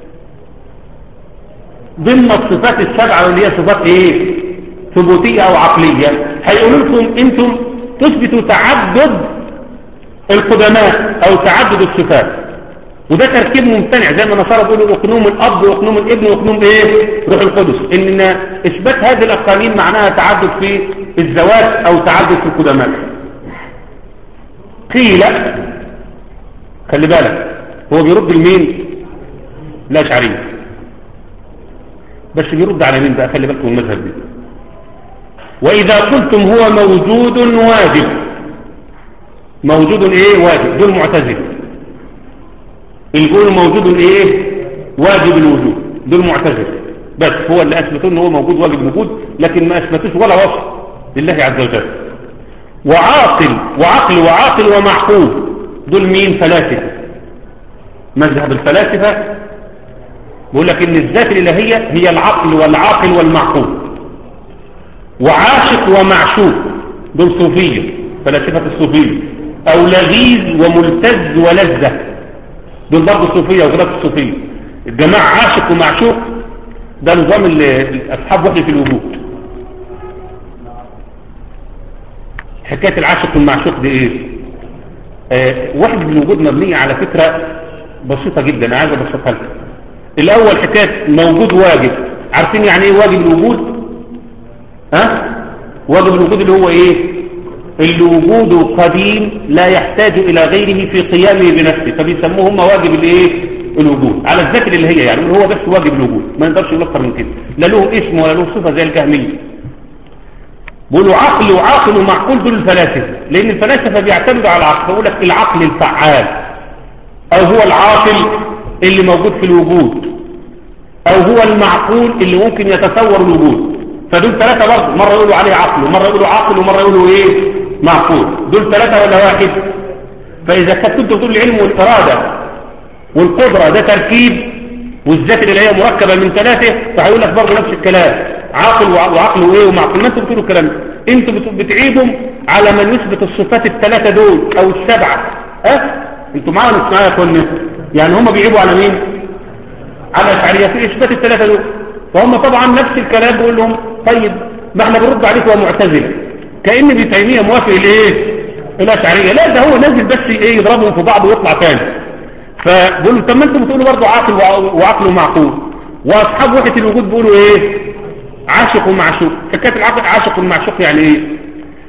Speaker 1: ضمن الصفات السبعة واللي هي صفات ايه ثبوتية او عقلية هيقولوا لكم انتم تثبتوا تعدد القدماء او تعدد الصفات وده تركيب ممتنع زي ما نصارى بيقولوا اقنوم الاب واقنوم الابن واقنوم ايه روح القدس ان اثبات هذه الاقانيم معناها تعدد في الذوات او تعدد في القدماء قيل خلي بالك هو بيرد لمين لا شعريه بس بيرد على مين بقى خلي بالكم المذهب دي وإذا قلتم هو موجود واجب موجود ايه واجب دول معتزله اللي يقولوا موجود ايه واجب الوجود دول معتزله بس هو اللي اثبتوا ان هو موجود واجب الوجود لكن ما اثبتوش ولا وصف لله عز وجل وعاقل وعقل وعاقل ومعقول دول مين فلاسفه مذهب الفلاسفه بيقول لك ان الذات الالهيه هي العقل والعاقل والمعقول وعاشق ومعشوق دول صوفيه فلاسفه الصوفيه او لذيذ وملتز ولذه دول برضه الصوفيه وغيرات الصوفيه الجماعه عاشق ومعشوق ده نظام ال- اصحاب وحده الوجود حكايه العاشق والمعشوق دي ايه آه وحده الوجود مبنيه على فكره بسيطه جدا عايز ابسطها لكم الاول حكايه موجود واجب عارفين يعني ايه واجب الوجود ها واجب الوجود اللي هو ايه اللي وجوده قديم لا يحتاج الى غيره في قيامه بنفسه فبيسموه هم واجب الايه الوجود على الذكر اللي هي يعني هو بس واجب الوجود ما يقدرش يقول اكتر من كده لا له اسم ولا له صفه زي الجهميه بيقولوا عقل وعاقل ومعقول دول الفلاسفه لان الفلاسفه بيعتمدوا على العقل بيقول لك العقل الفعال او هو العاقل اللي موجود في الوجود او هو المعقول اللي ممكن يتصور الوجود فدول ثلاثة برضه مرة يقولوا عليه عقل ومرة يقولوا عقل ومرة يقولوا ايه معقول دول ثلاثة ولا واحد فاذا كنت تقول العلم والارادة والقدرة ده تركيب والذات اللي هي مركبة من ثلاثة فهيقول لك برضه نفس الكلام عاقل وعقل وايه ومعقول ما انتوا بتقولوا الكلام ده انتوا بت- بتعيبهم على من يثبت الصفات الثلاثة دول او السبعة ها انتوا معانا مش معايا يا اخوانا يعني هم بيعيبوا على مين على الأشعرية في إثبات الثلاثة دول فهم طبعا نفس الكلام بيقول لهم طيب ما احنا بنرد عليك ومعتزلة كأن ابن تيمية موافق الايه الأشعرية لا ده هو نازل بس ايه يضربهم في بعض ويطلع تاني فبيقول له طب ما انتم بتقولوا برضه عاقل وع- وعقل ومعقول واصحاب وحدة الوجود بيقولوا ايه عاشق ومعشوق فكانت العقل عاشق ومعشوق يعني ايه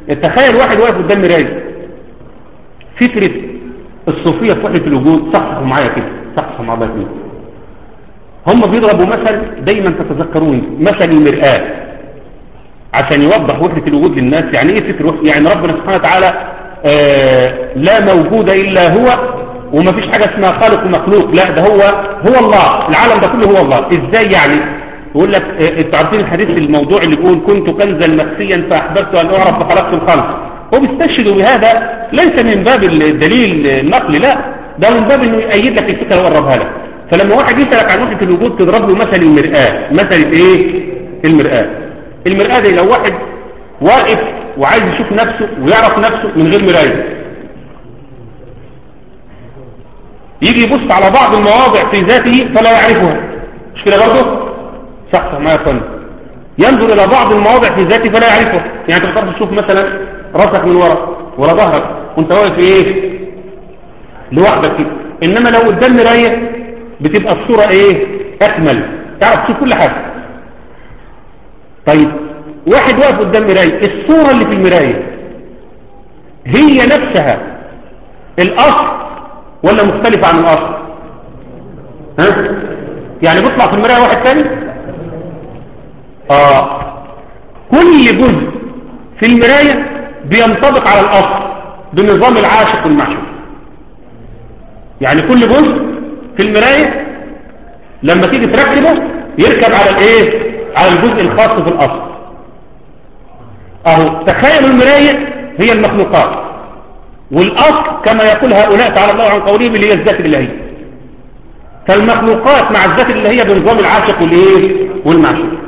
Speaker 1: تخيل واحد واقف قدام مرايه فكرة الصوفية في وحدة الوجود صحصحوا معايا كده صحصحوا مع بعض كده هم بيضربوا مثل دايما تتذكرون مثل المرآة عشان يوضح وحدة الوجود للناس يعني ايه فكر وحدة يعني ربنا سبحانه وتعالى آه لا موجود إلا هو وما فيش حاجة اسمها خالق ومخلوق لا ده هو هو الله العالم ده كله هو الله ازاي يعني يقول لك آه، انتوا عارفين الحديث الموضوع اللي بيقول كنت كنزا مخفيا فاحببت ان اعرف فخلقت الخلق هو بيستشهد بهذا ليس من باب الدليل النقلي لا ده من باب انه يأيد لك الفكره ويقربها لك فلما واحد يسألك عن وحدة الوجود تضرب له مثل المرآة مثل ايه المرآة المرآة دي لو واحد واقف وعايز يشوف نفسه ويعرف نفسه من غير مراية يجي يبص على بعض المواضع في ذاته فلا يعرفها مش كده برضه صح صح ما يفهم ينظر الى بعض المواضع في ذاته فلا يعرفها يعني انت تقدر تشوف مثلا راسك من ورا ولا ظهرك وانت واقف ايه لوحدك كده انما لو قدام مرايه بتبقى الصوره ايه اكمل تعرف تشوف كل حاجه طيب واحد واقف قدام مرايه الصوره اللي في المرايه هي نفسها الاصل ولا مختلفه عن الاصل ها يعني بيطلع في المرايه واحد ثاني اه كل جزء في المرايه بينطبق على الاصل بنظام العاشق والمعشوق يعني كل جزء في المراية لما تيجي تركبه يركب على الايه على الجزء الخاص في الاصل اهو تخيلوا المراية هي المخلوقات والاصل كما يقول هؤلاء تعالى الله عن قولهم اللي هي الذات الالهية فالمخلوقات مع الذات الالهية بنظام العاشق والايه والمعشوق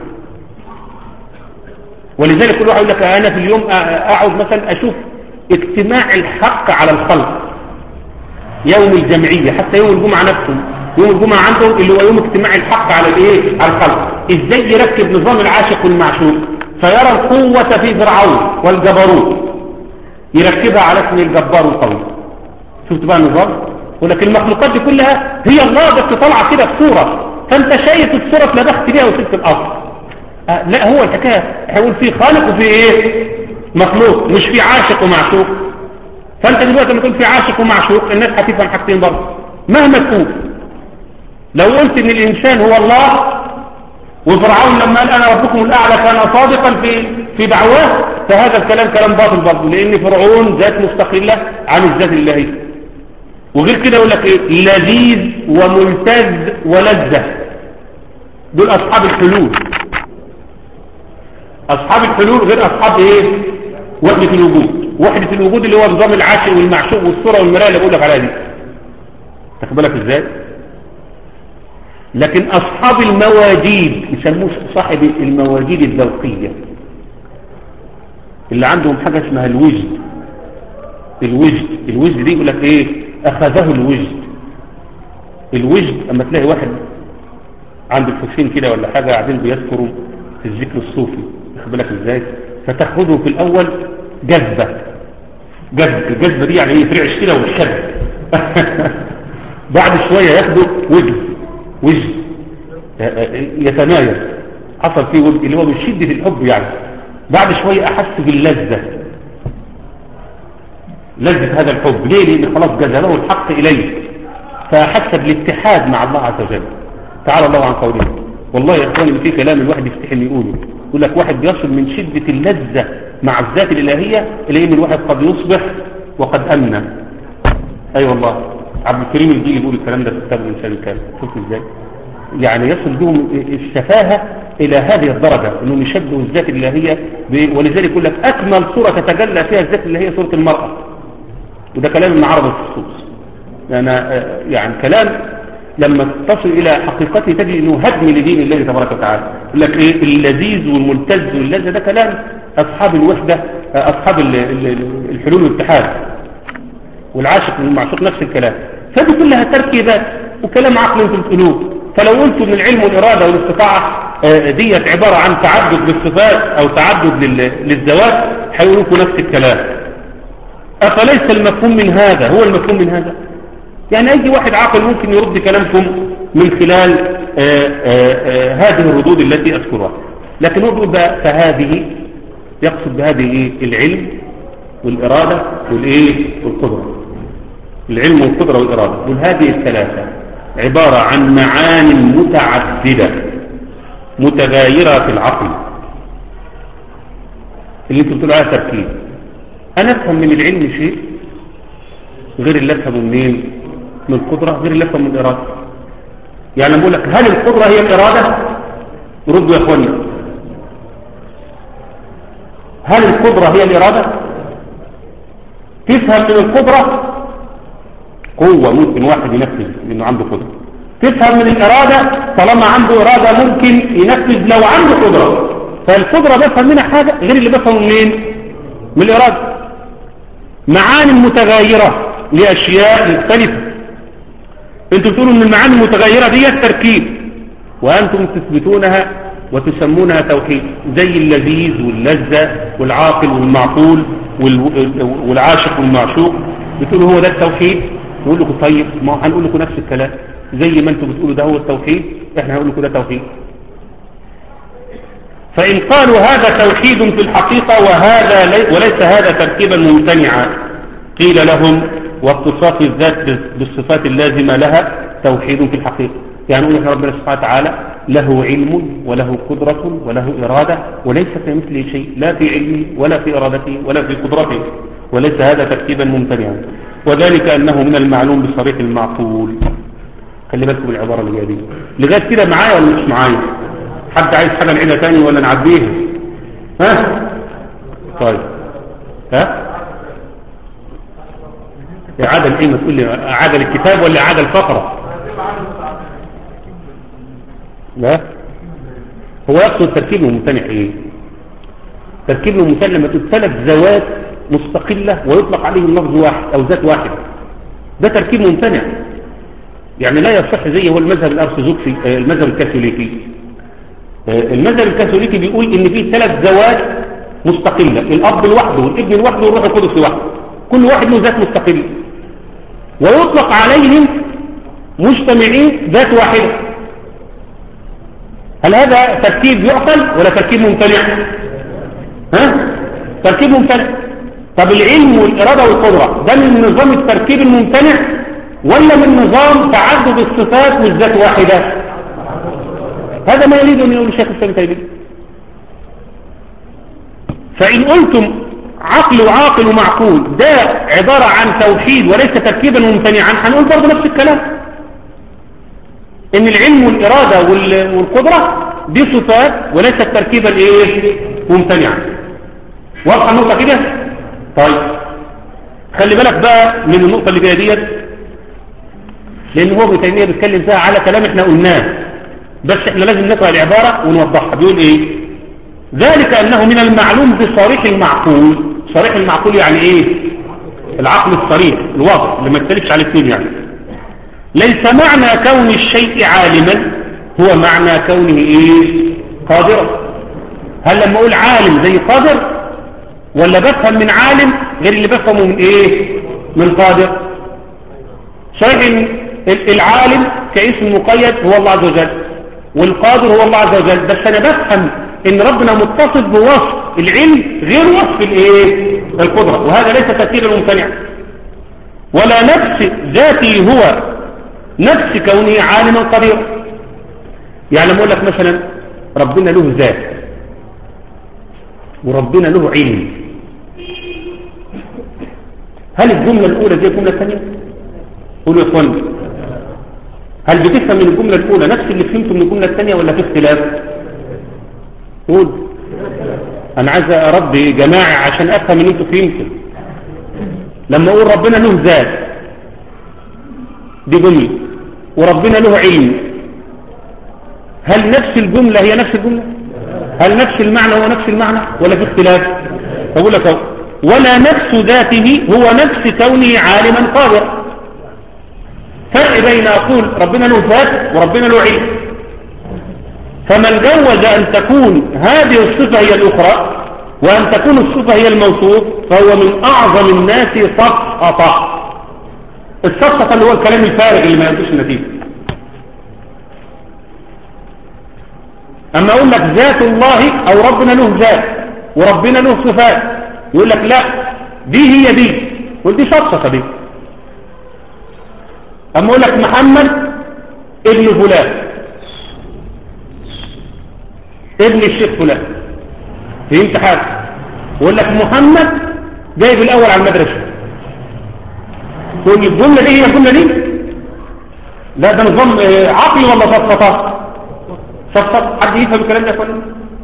Speaker 1: ولذلك كل واحد يقول لك انا في اليوم اقعد مثلا اشوف اجتماع الحق على الخلق يوم الجمعية حتى يوم الجمعة نفسه يوم الجمعة عندهم اللي هو يوم اجتماع الحق على الايه على الخلق ازاي يركب نظام العاشق والمعشوق فيرى القوة في فرعون والجبروت يركبها على اسم الجبار القوي شفت بقى النظام ولكن المخلوقات دي كلها هي الله بس طالعه كده في صورة فانت شايف الصورة اتلبخت بيها وسبت الاصل آه لا هو الحكاية هيقول في خالق وفي ايه مخلوق مش في عاشق ومعشوق فانت دلوقتي لما تقول في عاشق ومعشوق الناس هتفهم حاجتين برضه مهما تقول لو قلت ان الانسان هو الله وفرعون لما قال انا ربكم الاعلى كان صادقا في في دعواه فهذا الكلام كلام باطل برضه لان فرعون ذات مستقله عن الذات الالهيه وغير كده يقول لك ايه لذيذ وملتذ ولذه دول اصحاب الحلول اصحاب الحلول غير اصحاب ايه وحده الوجود وحدة الوجود اللي هو نظام العاشق والمعشوق والصورة والمراية اللي بقول لك عليها دي تاخد بالك ازاي لكن اصحاب المواجيد يسموه صاحب المواجيد الذوقية اللي عندهم حاجة اسمها الوجد الوجد الوجد دي يقول لك ايه اخذه الوجد الوجد اما تلاقي واحد عند الحسين كده ولا حاجة قاعدين بيذكروا في الذكر الصوفي تاخد بالك ازاي فتاخده في الاول جذبة جذب الجذبة دي يعني ايه فرعش كده والشد بعد شوية ياخده وجه وجه يتمايز حصل فيه وجه اللي هو من شدة الحب يعني بعد شوية احس باللذة لذة هذا الحب ليه لان خلاص جذبه الحق اليه فحس بالاتحاد مع الله عز وجل تعالى الله عن قوله والله يا اخواني في كلام الواحد يفتحل يقوله يقول لك واحد بيصل من شدة اللذة مع الذات الإلهية إلى أن الواحد قد يصبح وقد أمن أي أيوة والله عبد الكريم الجيلي بيقول الكلام ده في كتاب الإنسان الكامل شوف إزاي يعني يصل بهم السفاهة إلى هذه الدرجة أنهم يشبهوا الذات الإلهية ولذلك يقول لك أكمل صورة تتجلى فيها الذات الإلهية صورة المرأة وده كلام ابن عرب الخصوص يعني, يعني كلام لما تصل إلى حقيقته تجد أنه هدم لدين الله تبارك وتعالى يقول لك إيه اللذيذ والملتز واللذة ده كلام أصحاب الوحدة أصحاب الحلول والاتحاد والعاشق والمعشوق نفس الكلام فدي كلها تركيبات وكلام عقل في القلوب فلو قلت ان العلم والإرادة والاستطاعة ديت عبارة عن تعدد للصفات أو تعدد للذوات هيقولوا نفس الكلام أفليس المفهوم من هذا هو المفهوم من هذا يعني أي واحد عاقل ممكن يرد كلامكم من خلال آآ آآ هذه الردود التي أذكرها لكن هو بقى فهذه يقصد بهذه العلم والإرادة والإيه والقدرة العلم والقدرة والإرادة قل هذه الثلاثة عبارة عن معان متعددة متغايرة في العقل اللي انتم بتقولوا عليها تركيب انا افهم من العلم شيء غير اللي افهمه منين من القدرة غير اللي افهمه من الإرادة يعني بقول لك هل القدرة هي الإرادة ردوا يا اخوانا هل القدرة هي الإرادة تفهم من القدرة قوة ممكن واحد ينفذ لأنه عنده قدرة تفهم من الإرادة طالما عنده إرادة ممكن ينفذ لو عنده قدرة فالقدرة بفهم منها حاجة غير اللي بفهمه منين من الإرادة معاني متغايرة لأشياء مختلفة انتم تقولوا ان المعاني المتغيرة دي التركيب وأنتم تثبتونها وتسمونها توحيد زي اللذيذ واللذة والعاقل والمعقول والعاشق والمعشوق بتقولوا هو ده التوحيد نقول لكم طيب ما هنقول لكم نفس الكلام زي ما انتم بتقولوا ده هو التوحيد احنا هنقول لكم ده توحيد فإن قالوا هذا توحيد في الحقيقة وهذا لي وليس هذا تركيبا ممتنعا قيل لهم واتصاف الذات بالصفات اللازمة لها توحيد في الحقيقة يعني نقول ربنا سبحانه وتعالى له علم وله قدرة وله إرادة وليس كمثله شيء لا في علمه ولا في إرادته ولا في قدرته وليس هذا تركيبا ممتنعا وذلك أنه من المعلوم بصريح المعقول خلي بالكم العبارة اللي دي لغاية كده معايا ولا مش معايا حد عايز حاجة نعيدها تاني ولا نعديها ها طيب ها إعادة الإيه ما تقول لي إعادة الكتاب ولا إعادة الفقرة لا هو يقصد التركيب الممتنع إيه تركيب الممتنع لما تقول ثلاث ذوات مستقلة ويطلق عليه اللفظ واحد أو ذات واحدة ده تركيب ممتنع يعني لا يصح زي هو المذهب الأرثوذكسي المذهب الكاثوليكي المذهب الكاثوليكي بيقول ان في ثلاث ذوات مستقلة الأب لوحده والابن لوحده والروح القدس لوحده كل واحد له ذات مستقلة ويطلق عليهم مجتمعين ذات واحدة هل هذا تركيب يعقل ولا تركيب ممتنع ها تركيب ممتنع طب العلم والإرادة والقدرة ده من نظام التركيب الممتنع ولا من نظام تعدد الصفات والذات واحدة هذا ما يريد أن يقول الشيخ السلام تيمية فإن قلتم عقل وعاقل ومعقول ده عبارة عن توحيد وليس تركيبا ممتنعا هنقول برضه نفس الكلام ان العلم والإرادة والقدرة دي صفات وليست تركيبا ايه ممتنعا واضحة النقطة كده طيب خلي بالك بقى من النقطة اللي جايه ديت لان هو ابن تيمية بيتكلم فيها على كلام احنا قلناه بس احنا لازم نقرأ العبارة ونوضحها بيقول ايه ذلك انه من المعلوم بصريح المعقول صريح المعقول يعني ايه العقل الصريح الواضح اللي ما يختلفش على الاثنين يعني ليس معنى كون الشيء عالما هو معنى كونه ايه قادرا هل لما اقول عالم زي قادر ولا بفهم من عالم غير اللي بفهمه من ايه من قادر صحيح العالم كاسم مقيد هو الله عز وجل والقادر هو الله عز وجل بس انا بفهم ان ربنا متصف بوصف العلم غير وصف الايه القدرة وهذا ليس تفسيرا ممتنع ولا نفس ذاتي هو نفس كونه عالما قديرا يعني لما اقول لك مثلا ربنا له ذات وربنا له علم هل الجملة الأولى زي الجملة الثانية قولوا يا اخواني هل بتفهم من الجملة الأولى نفس اللي فهمته من الجملة الثانية ولا في اختلاف قول أنا عايز أربي جماعي عشان أفهم ان أنتوا فهمتوا لما أقول ربنا له ذات دي جملة وربنا له علم هل نفس الجملة هي نفس الجملة هل نفس المعنى هو نفس المعنى ولا في اختلاف أقول لك ولا نفس ذاته هو نفس كونه عالما قادر فرق بين أقول ربنا له ذات وربنا له علم فمن جوز أن تكون هذه الصفة هي الأخرى وأن تكون الصفة هي الموصوف فهو من أعظم الناس سقطة السقطة اللي هو الكلام الفارغ اللي ما ينتش النتيجة أما أقول لك ذات الله أو ربنا له ذات وربنا له صفات يقول لك لا دي هي دي ودي شخصة دي اما اقول لك محمد ابن فلان ابن الشيخ فلان فهمت حاجة يقول لك محمد جايب الاول على المدرسة تقول الجملة دي هي الجملة دي لا ده نظام عقلي ولا فضفضة فضفضة حد يفهم الكلام ده كله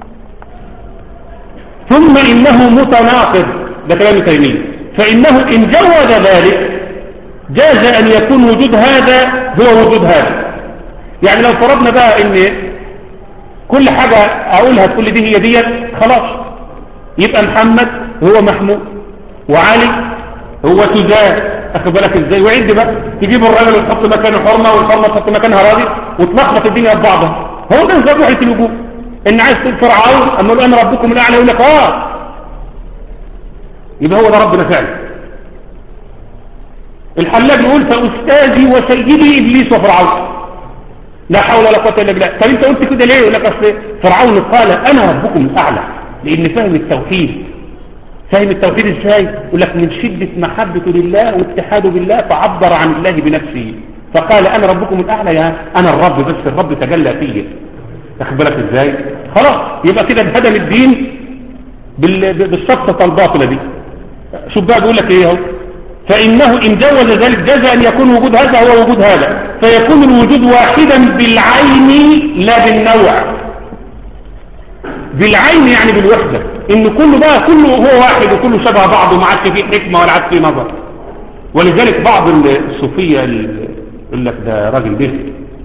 Speaker 1: ثم انه متناقض ده كلام تيمية فانه ان جوز ذلك جاز ان يكون وجود هذا هو وجود هذا يعني لو فرضنا بقى ان كل حاجة اقولها تقول لي دي هي ديت خلاص يبقى محمد هو محمود وعلي هو سوزان اخد بالك ازاي وعد بقى تجيب الراجل وتحط مكانه حرمه والحرمه تحط مكانها راجل وتلخبط الدنيا في بعضها هو ده نظام وحده الوجود ان عايز تقول فرعون اما يقول انا ربكم الاعلى يقول لك اه يبقى هو ده ربنا فعلا الحلاج يقول فاستاذي وسيدي ابليس وفرعون لا حول ولا قوه الا بالله طب انت قلت كده ليه يقول لك اصل فرعون قال انا ربكم الاعلى لان فهم التوحيد فهم التوحيد ازاي يقول لك من شدة محبته لله واتحاده بالله فعبر عن الله بنفسه فقال انا ربكم الاعلى يا انا الرب بس الرب تجلى فيه تاخد بالك ازاي خلاص يبقى كده انهدم الدين بالصفقه الباطله دي شوف بقى بيقول لك ايه اهو فانه ان جوز ذلك جاز ان يكون وجود هذا هو وجود هذا فيكون الوجود واحدا بالعين لا بالنوع بالعين يعني بالوحدة ان كله بقى كله هو واحد وكله شبه بعض وما عادش فيه حكمة ولا عادش فيه نظر ولذلك بعض الصوفية يقول لك ده راجل ده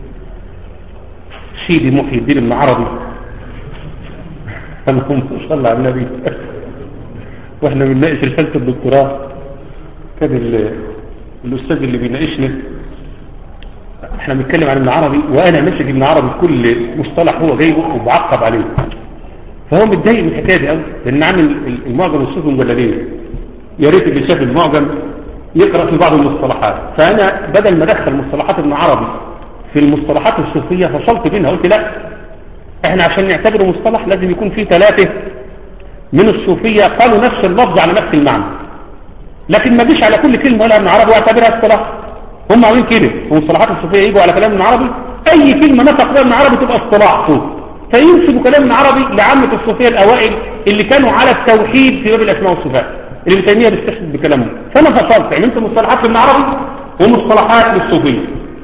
Speaker 1: سيدي محي الدين المعربي اللهم صل على النبي واحنا بنناقش رسالة الدكتوراه كان الاستاذ اللي بيناقشنا احنا بنتكلم عن ابن عربي وانا ماسك ابن عربي كل مصطلح هو جايبه وبعقب عليه فهو متضايق من الحكايه دي قوي لان عامل المعجم الصوفي مجلدين يا ريت اللي شاف المعجم يقرا في بعض المصطلحات فانا بدل ما ادخل مصطلحات ابن عربي في المصطلحات الصوفيه فصلت بينها قلت لا احنا عشان نعتبره مصطلح لازم يكون فيه ثلاثه من الصوفيه قالوا نفس اللفظ على نفس المعنى لكن ما جيش على كل كلمه ولا ابن عربي واعتبرها اصطلاح هم عاملين كده ومصطلحات الصوفيه يجوا على كلام ابن عربي اي كلمه نطق بها ابن عربي تبقى اصطلاح صوفي فينسبوا كلام ابن عربي لعامة الصوفية الأوائل اللي كانوا على التوحيد في باب الأسماء والصفات اللي ابن تيمية بيستشهد بكلامهم فأنا فصلت عملت مصطلحات ابن عربي ومصطلحات للصوفية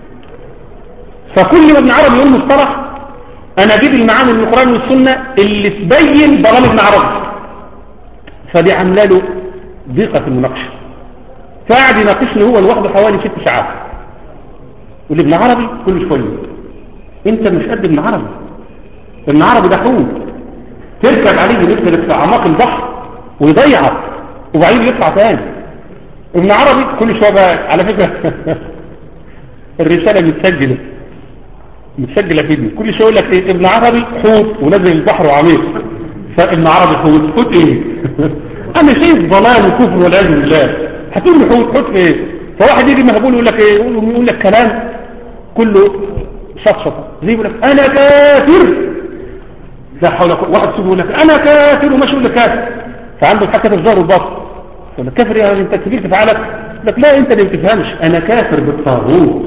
Speaker 1: فكل ما ابن عربي يقول مصطلح أنا أجيب المعاني من القرآن والسنة اللي تبين ضلال ابن عربي فدي عامله له ضيقة في المناقشة فقعد يناقشني هو لوحده حوالي ست ساعات يقول ابن عربي كل شوية انت مش قد ابن عربي ابن عربي ده حوت تركب عليه مثل في اعماق البحر ويضيعك وبعدين يطلع تاني ابن عربي كل شويه بقى على فكره الرساله متسجله متسجله في ابني كل شويه يقول لك ايه ابن عربي حوت ونزل البحر وعميق فابن عربي حوت حوت ايه انا شايف ضلال وكفر والعياذ بالله هتقول لي حوت حوت في ايه فواحد يجي مهبول يقول لك ايه يقول لك كلام كله شطشطه زي يقول لك انا كافر لا حول ولا واحد سيبه يقول لك انا كافر وماشي يقول لك كافر فعنده الحكه في الظهر والبطن يقول لك كافر يا انت كبير تفعلك لك لا انت اللي ما بتفهمش انا كافر بالطاغوت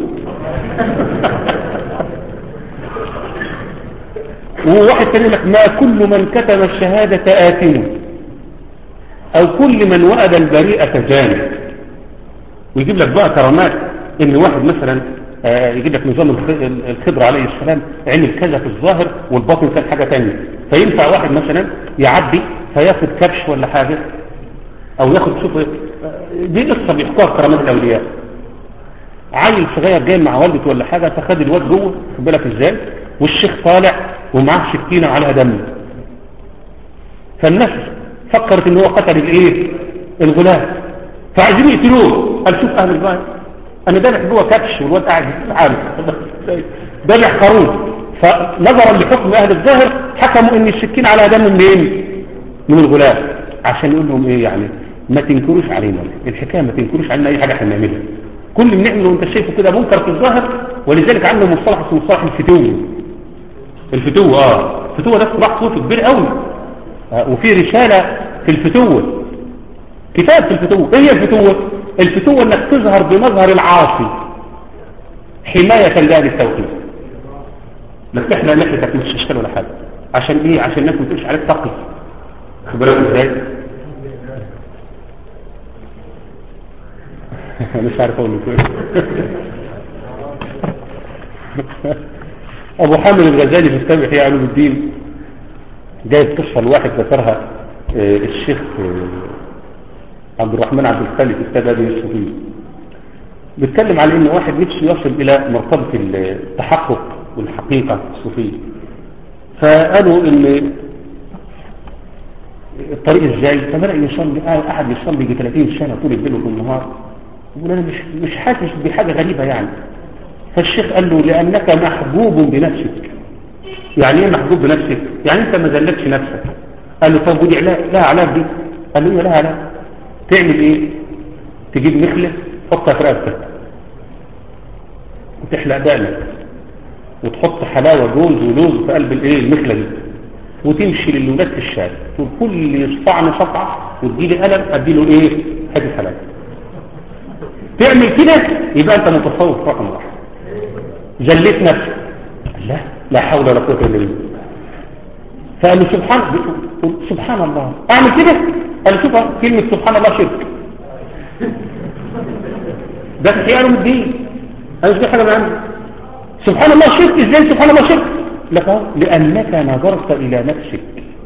Speaker 1: وواحد تاني لك ما كل من كتب الشهادة آثم أو كل من وأد البريئة جانب ويجيب لك بقى كرامات إن واحد مثلا آه يجيب لك نظام الخضر عليه السلام عمل كذا في الظاهر والباطن كان حاجة تانية فينفع واحد مثلا يعدي فياخد كبش ولا حاجة أو ياخد شوف دي قصة بيحكوها كرامات الأولياء عيل صغير جاي مع والدته ولا حاجة فخد الواد جوه خد بالك ازاي والشيخ طالع ومعاه سكينة عليها دم فالناس فكرت ان هو قتل الايه الغلام فعايزين يقتلوه قال شوف اهل البيت انا دابح جوه كبش والواد قاعد عارف دابح خروف فنظرا لحكم اهل الظاهر حكموا ان السكين على دم منين من الغلام عشان يقول لهم ايه يعني ما تنكروش علينا الحكايه ما تنكروش علينا اي حاجه احنا نعملها كل اللي بنعمله وانت شايفه كده منكر في الظاهر ولذلك عندنا مصطلح اسمه مصطلح الفتوه الفتوه اه الفتوه ده اصطلاح صوفي كبير قوي آه وفي رساله في الفتوه كتاب في الفتوة ايه هي الفتوة الفتوة انك تظهر بمظهر العاصي حماية لأهل التوحيد ما تحلى نحلتك مش اشكال ولا حاجة عشان ايه عشان الناس ما تقولش عليك تقي خبرك ازاي مش عارف اقول لك ايه ابو حامد الغزالي في كتاب احياء علوم الدين جايب قصه لواحد ذكرها آه، الشيخ آه، عبد الرحمن عبد الخالق استاذ ابي الصوفي بيتكلم على ان واحد نفسه يصل الى مرتبه التحقق والحقيقه الصوفيه فقالوا ان الطريق ازاي فبدا يصلي قعد يصلي يجي 30 سنه طول الليل والنهار يقول انا مش مش حاسس بحاجه غريبه يعني فالشيخ قال له لانك محبوب بنفسك يعني ايه محبوب بنفسك يعني انت ما ذلتش نفسك قال له طب ودي علاج لا علاج دي قال له إيه لا علاج تعمل ايه تجيب مخله تحطها في رقبتك وتحلق دقنك وتحط حلاوه جوز ولوز في قلب الايه المخله دي وتمشي للولاد في الشارع تقول كل يصفعني صفعه وتجيلي قلم اديله ايه حته حلاوه تعمل كده يبقى انت متصوف رقم واحد جليت نفسك لا لا حول ولا قوه الا بالله فقال له سبحان سبحان الله اعمل كده قال له شوف كلمه سبحان الله شرك ده في علم الدين انا مش حاجه من عندي سبحان الله شرك ازاي سبحان الله شرك لك أهو، لانك نظرت الى نفسك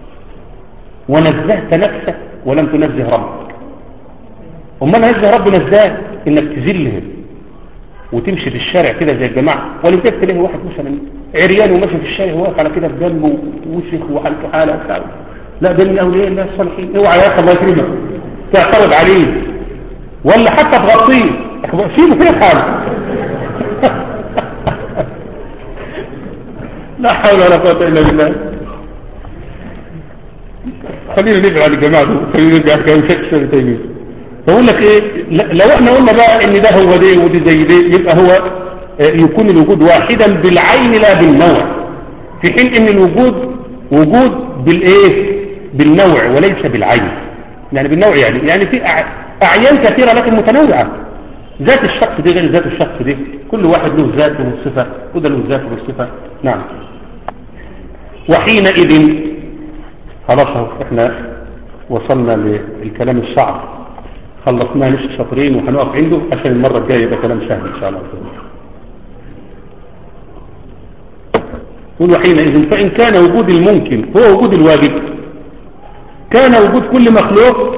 Speaker 1: ونزهت نفسك ولم تنزه ربك امال نزه ربنا ازاي انك تذله وتمشي في الشارع كده زي الجماعه ولا كده تلاقي واحد مثلا عريان وماشي في الشارع واقف على كده بجنبه ووسخ وحالته حاله وبتاع لا ده من اولياء الله الصالحين اوعى يا اخي الله يكرمك تعترض عليه ولا حتى تغطيه سيبه كده حاله لا حول ولا قوه الا بالله خلينا نرجع على الجماعه دول خلينا نرجع كلام شيخ سنه تيميه بقول لك ايه ل- لو احنا قلنا بقى ان ده هو ده ودي زي ده يبقى هو آه، يكون الوجود واحدا بالعين لا بالنوع في حين ان الوجود وجود بالايه بالنوع وليس بالعين يعني بالنوع يعني يعني في أع- اعيان كثيره لكن متنوعه ذات الشخص دي غير ذات الشخص دي كل واحد له ذات وله صفه وده له ذات وله صفه نعم وحينئذ خلاص اهو احنا وصلنا للكلام الصعب خلصناه نصف سطرين وهنقف عنده عشان المرة الجاية يبقى كلام سهل إن شاء الله قل وحينئذ فإن كان وجود الممكن هو وجود الواجب كان وجود كل مخلوق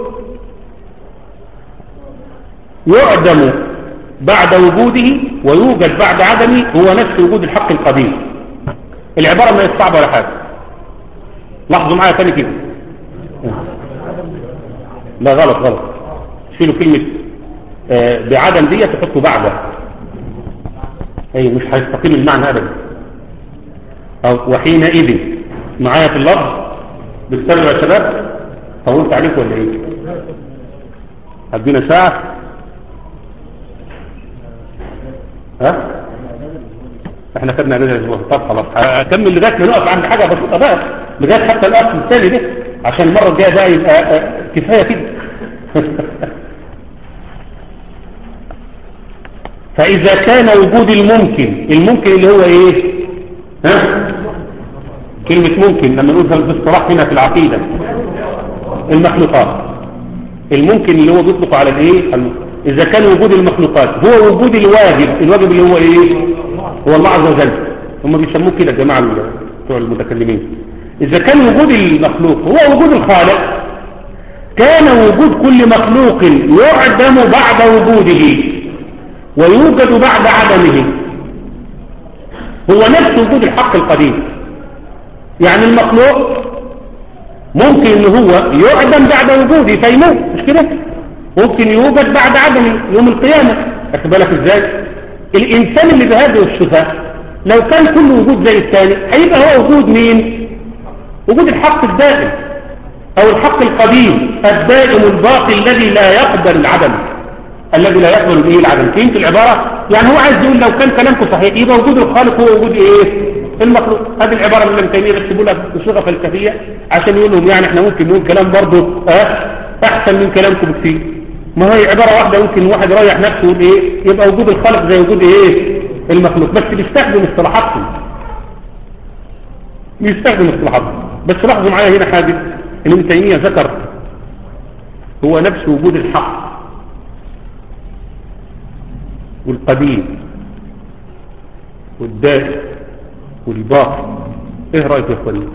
Speaker 1: يعدم بعد وجوده ويوجد بعد عدمه هو نفس وجود الحق القديم العبارة ما هي صعبة ولا حاجة لاحظوا معايا تاني كده لا غلط غلط شيلوا كلمة آه، بعدم دي تحطوا بعدها اي مش هيستقيم المعنى ابدا او وحينئذ معايا في اللفظ بالسبب يا شباب طولت عليكم ولا ايه هدينا ساعة ها احنا خدنا اجازه الاسبوع طب خلاص هكمل لغايه ما نقف عند حاجه بسيطه بقى لغايه حتى الاصل الثاني ده عشان المره الجايه بقى يبقى آه، كفايه كده فإذا كان وجود الممكن الممكن اللي هو إيه ها كلمة ممكن لما نقولها باصطلاح هنا في العقيدة المخلوقات الممكن اللي هو بيطلق على الإيه الم- إذا كان وجود المخلوقات هو وجود الواجب الواجب اللي هو إيه هو الله عز وجل هم بيسموه كده الجماعة ال- بتوع المتكلمين إذا كان وجود المخلوق هو وجود الخالق كان وجود كل مخلوق يعدم بعد وجوده ويوجد بعد عدمه هو نفس وجود الحق القديم يعني المخلوق ممكن ان هو يعدم بعد وجوده فيموت مش كده ممكن يوجد بعد عدمه يوم القيامة اخد بالك ازاي الانسان اللي بهذه الصفة لو كان كل وجود زي الثاني هيبقى هو وجود مين وجود الحق الدائم او الحق القديم الدائم الباقي الذي لا يقبل العدم الذي لا يقبل به العدم فهمت العبارة يعني هو عايز يقول لو كان كلامكم صحيح يبقى وجود الخالق هو وجود ايه المخلوق هذه العبارة من ابن تيمية بيكتبوا لها بصيغة فلسفية عشان يقول لهم يعني احنا ممكن نقول كلام برضه اه احسن من كلامكم بكثير ما هي عبارة واحدة ممكن واحد يريح نفسه ويقول ايه يبقى وجود الخلق زي وجود ايه المخلوق بس بيستخدم اصطلاحاتهم بيستخدم اصطلاحاتهم بس لاحظوا معايا هنا حاجة ان ابن تيمية ذكر هو نفس وجود الحق والقديم والدائم والباقي ايه رأيك يا اخواني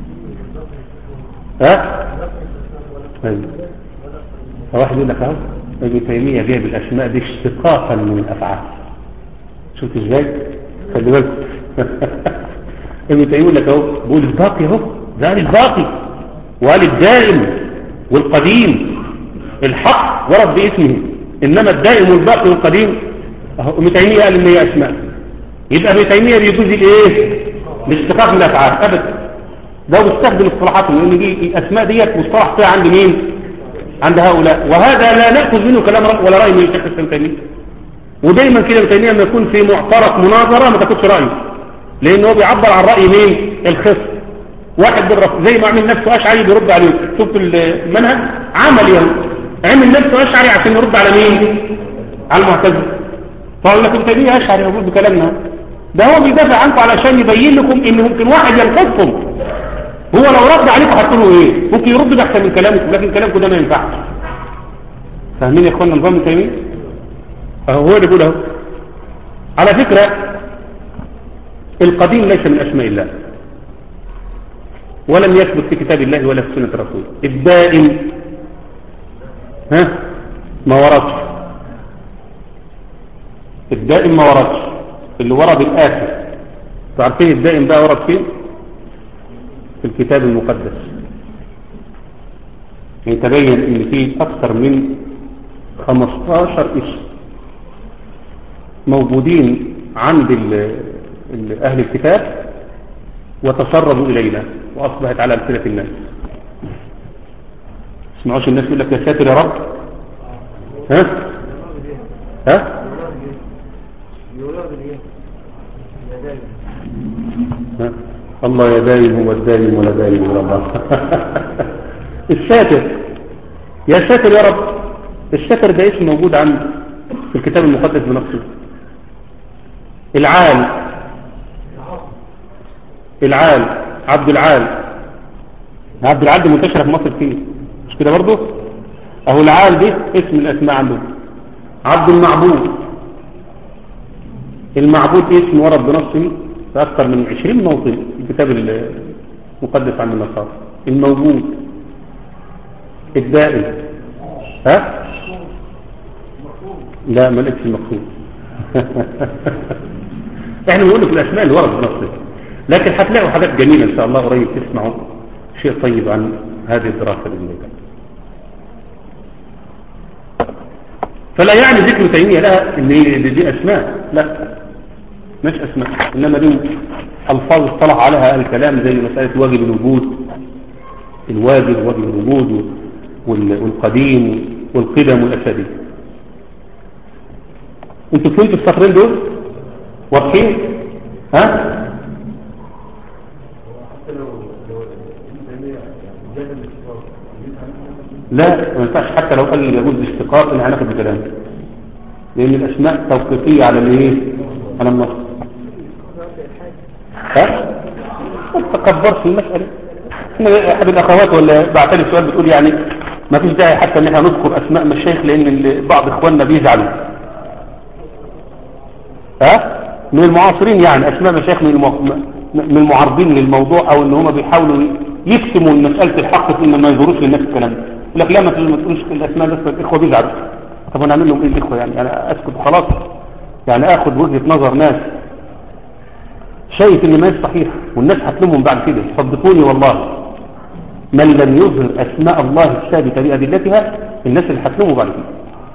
Speaker 1: ها ايوه فواحد يقول لك اهو ابن تيمية جايب الاسماء دي اشتقاقا من الافعال شفت ازاي خلي بالك ابن تيمية يقول لك اهو بيقول الباقي اهو ده قال الباقي وقال الدائم والقديم الحق ورد باسمه انما الدائم والباقي والقديم اهو ابن تيمية قال ان هي اسماء يبقى ابن تيمية بيجوز الايه الاشتقاق من الافعال ابدا ده بيستخدم اصطلاحات لان دي الاسماء ديت مصطلح فيها عند مين عند هؤلاء وهذا لا ناخذ منه كلام ولا راي من الشيخ ابن تيميه ودايما كده ابن تيميه لما يكون في معترك مناظره ما تاخدش رايه لان هو بيعبر عن راي مين الخصم واحد بالرفض زي ما عمل نفسه اشعري بيرد عليه شفت المنهج عمل يعني عمل نفسه اشعري عشان يرد على مين على المعتزله فقال لك ابن تيميه اشعري يقول بكلامنا ده هو بيدافع عنكم علشان يبين لكم ان ممكن واحد ينقذكم هو لو رد عليكم هتقولوا ايه ممكن يرد باحسن من كلامكم لكن كلامكم ده ما ينفعش فاهمين يا اخوانا نظام تيميه اهو هو اللي بيقول اهو على فكره القديم ليس من اسماء الله ولم يثبت في كتاب الله ولا في سنه الرسول الدائم ها ما وردش الدائم ما وردش اللي ورد الآخر تعرفين الدائم بقى ورد فين في الكتاب المقدس يتبين ان فيه اكثر من 15 اسم موجودين عند ال ال اهل الكتاب وتسربوا الينا واصبحت على امثله الناس اسمعوش الناس يقول لك يا ساتر يا رب ها ها ها؟ الله يا دايم هو الدايم ولا دايم ولا الله الساتر يا ساتر يا رب الساتر ده اسم موجود عند في الكتاب المقدس بنفسه العال العال عبد العال عبد العال دي منتشره في مصر فيه مش كده برضه اهو العال دي اسم من الاسماء عنده عبد المعبود المعبود اسم ورد بنفسه في أكثر من 20 موطن في الكتاب المقدس عن النصارى الموجود الدائم ها لا ما لقيتش المقصود احنا بنقول لك الاسماء اللي ورد بنفسه لكن هتلاقوا حاجات جميله ان شاء الله قريب تسمعوا شيء طيب عن هذه الدراسه باذن الله فلا يعني ذكر تيميه لها ان دي اسماء لا مش اسماء انما دي الفاظ اصطلح عليها الكلام زي مساله واجب الوجود الواجب واجب الوجود والقديم والقدم والاساليب انتوا فهمتوا السطرين دول واضحين ها لا ما ينفعش حتى لو قال يجوز الاشتقاق ان هناخد بكلام لان الاسماء توقيفيه على الايه على النص ها ما تكبرش المساله احنا احد الاخوات ولا بعت لي سؤال بتقول يعني ما فيش داعي حتى ان احنا نذكر اسماء مشايخ لان بعض اخواننا بيزعلوا ها من المعاصرين يعني اسماء مشايخ من من المعارضين للموضوع او ان هم بيحاولوا يكتموا مساله الحق في ان ما يظهروش للناس الكلام ده يقول لك لا ما تقولش الاسماء بس الاخوه بيزعلوا طب انا اعمل لهم ايه الاخوه يعني انا اسكت خلاص يعني اخد وجهه نظر ناس شايف ان ما صحيح والناس هتلومهم بعد كده صدقوني والله من لم يظهر اسماء الله الثابته بادلتها الناس اللي هتلومه بعد كده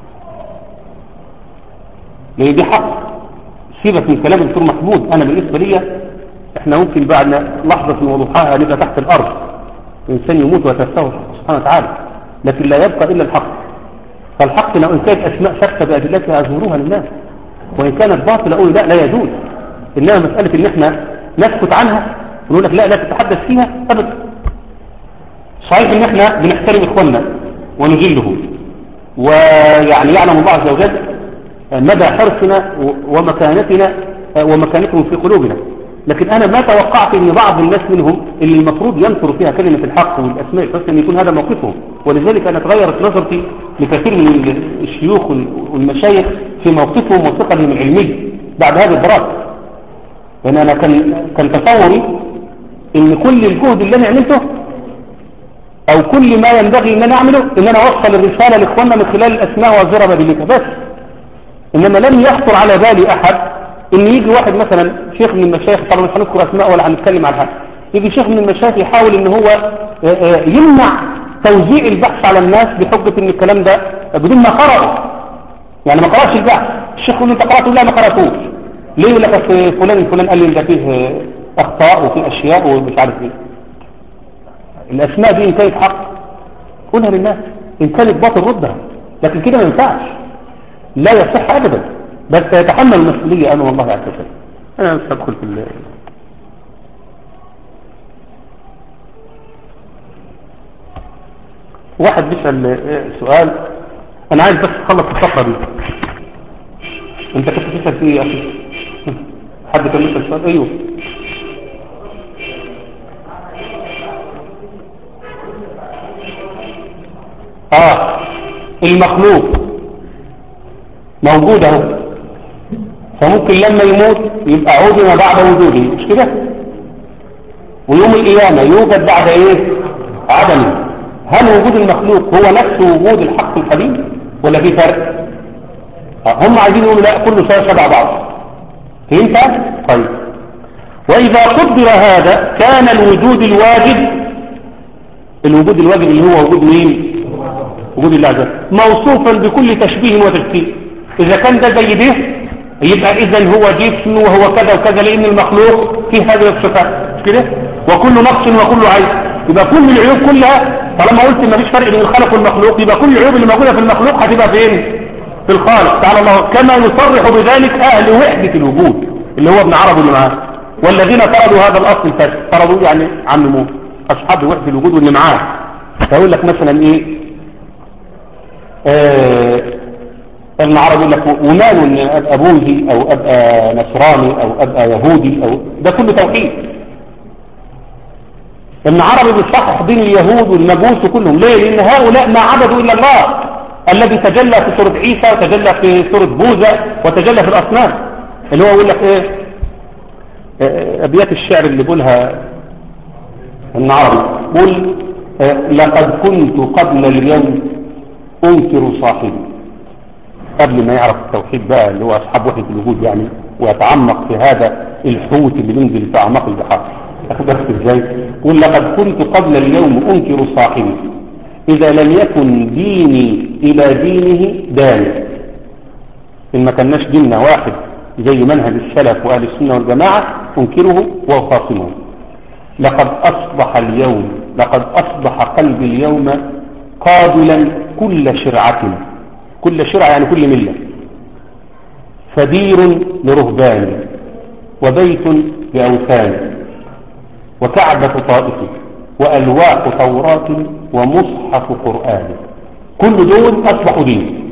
Speaker 1: لان دي حق سيبك من كلام الدكتور محمود انا بالنسبه لي احنا ممكن بعد لحظه من وضوحها نبقى تحت الارض الانسان يموت ويتساوى سبحانه وتعالى لكن لا يبقى الا الحق فالحق لو ان كانت اسماء ثابته بادلتها اظهروها للناس وان كانت باطله اقول لا لا يجوز انما مساله ان احنا نسكت عنها ونقول لك لا لا تتحدث فيها ابدا صحيح ان احنا بنحترم اخواننا ونجله ويعني يعلم الله عز وجل مدى حرصنا ومكانتنا ومكانتهم في قلوبنا لكن أنا ما توقعت أن بعض الناس منهم اللي المفروض ينصر فيها كلمة الحق والأسماء الحسنى أن يكون هذا موقفهم ولذلك أنا تغيرت نظرتي لكثير من الشيوخ والمشايخ في موقفهم وثقلهم العلمي بعد هذه الدراسة لأن أنا كان, كان تصوري أن كل الجهد اللي أنا عملته أو كل ما ينبغي أن أنا أعمله أن أنا أوصل الرسالة لإخواننا من خلال الأسماء والزربة بذلك بس إنما لم يخطر على بالي أحد ان يجي واحد مثلا شيخ من المشايخ طبعا مش هنذكر اسماء ولا هنتكلم عن حاجه يجي شيخ من المشايخ يحاول ان هو يمنع توزيع البحث على الناس بحجة ان الكلام ده بدون ما قرأه يعني ما قرأش البحث الشيخ يقول انت قرأته لا ما قرأتوش ليه يقول لك فلان فلان قال لي ان ده فيه اخطاء وفيه اشياء ومش عارف ايه الاسماء دي ان كانت حق قولها للناس ان كانت باطل ردها لكن كده ما ينفعش لا يصح ابدا بس يتحمل المسؤولية أنا والله عز وجل أنا مش هدخل في ال واحد بيسأل سؤال أنا عايز بس أخلص الفقرة دي أنت كنت بتسأل في إيه يا أخي حد كان بيسأل سؤال أيوه آه المخلوق موجود اهو فممكن لما يموت يبقى عودم بعد وجوده مش كده ويوم القيامة يوجد بعد ايه عدمه هل وجود المخلوق هو نفس وجود الحق القديم ولا في فرق هم عايزين يقولوا لا كله شيء شبع بعض فهمت طيب واذا قدر هذا كان الوجود الواجب الوجود الواجب اللي هو وجود مين وجود الله عز وجل موصوفا بكل تشبيه وتجسيم إذا كان ده زي ده يبقى إذا هو جسم وهو كذا وكذا لأن المخلوق فيه هذه الصفات مش كده وكل نقص وكل عيب يبقى كل العيوب كلها طالما قلت ما فيش فرق بين الخلق والمخلوق يبقى كل العيوب اللي موجودة في المخلوق هتبقى فين في الخالق تعالى الله كما يصرح بذلك أهل وحدة الوجود اللي هو ابن عربي اللي معاه والذين فرضوا هذا الأصل الفاسد فرضوا يعني عمموه أصحاب وحدة الوجود واللي معاه فيقول لك مثلا إيه آه ابن عربي يقول لك وماله ان ابقى بوذي او ابقى نصراني او ابقى يهودي او ده كله توحيد ابن عربي بيصحح دين اليهود والمجوس كلهم ليه لان هؤلاء ما عبدوا الا الله الذي تجلى في سوره عيسى وتجلى في سوره بوذا وتجلى في الاصنام اللي هو يقول لك ايه ابيات الشعر اللي بيقولها ابن عربي قول لقد كنت قبل اليوم انكر صاحبي قبل ما يعرف التوحيد بقى اللي هو أصحاب وحدة الوجود يعني ويتعمق في هذا الحوت اللي بينزل في أعماق البحار أخذ ازاي قل لقد كنت قبل اليوم أنكر صاحبي إذا لم يكن ديني إلى دينه داني إن ما كناش ديننا واحد زي منهج السلف وأهل السنة والجماعة أنكره وأخاصمه لقد أصبح اليوم لقد أصبح قلبي اليوم قابلا كل شرعة كل شرع يعني كل ملة فدير لرهبان وبيت لأوثان وكعبة طائف وألواح توراة ومصحف قرآن كل دول أصبحوا دين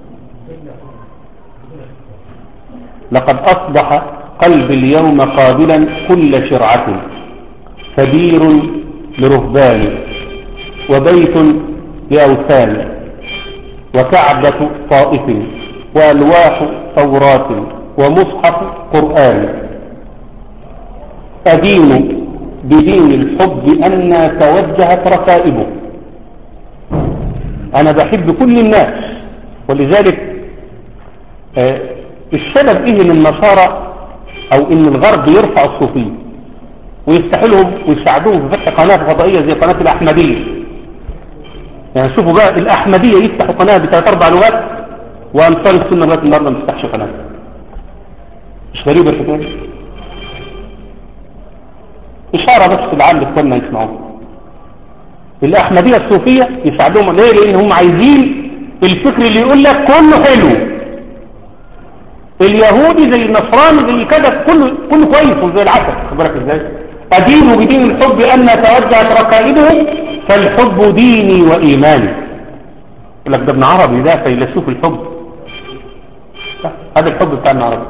Speaker 1: لقد أصبح قلب اليوم قابلا كل شرعة فدير لرهبان وبيت لأوثان وكعبة طائف وألواح توراة ومصحف قرآن أدين بدين الحب أن توجهت ركائبه أنا بحب كل الناس ولذلك آه السبب إيه من النصارى أو إن الغرب يرفع الصوفية ويستحلهم ويساعدوهم في فتح قناة فضائية زي قناة الأحمدية يعني شوفوا بقى الأحمدية يفتحوا قناة بثلاث أربع لغات وأنصار السنة لغاية النهارده ما تفتحش قناة مش غريبة الحكاية إشارة بس لعل إخواننا يسمعوها الأحمدية الصوفية يساعدوهم ليه؟ لأن هم عايزين الفكر اللي يقول لك كله حلو اليهودي زي النصراني زي كذا كله كله كويس وزي العسل خد بالك ازاي أدين بدين الحب أن توجهت ركائبهم فالحب ديني وإيماني يقول لك ده ابن عربي ده فيلسوف الحب لا، هذا الحب بتاع ابن عربي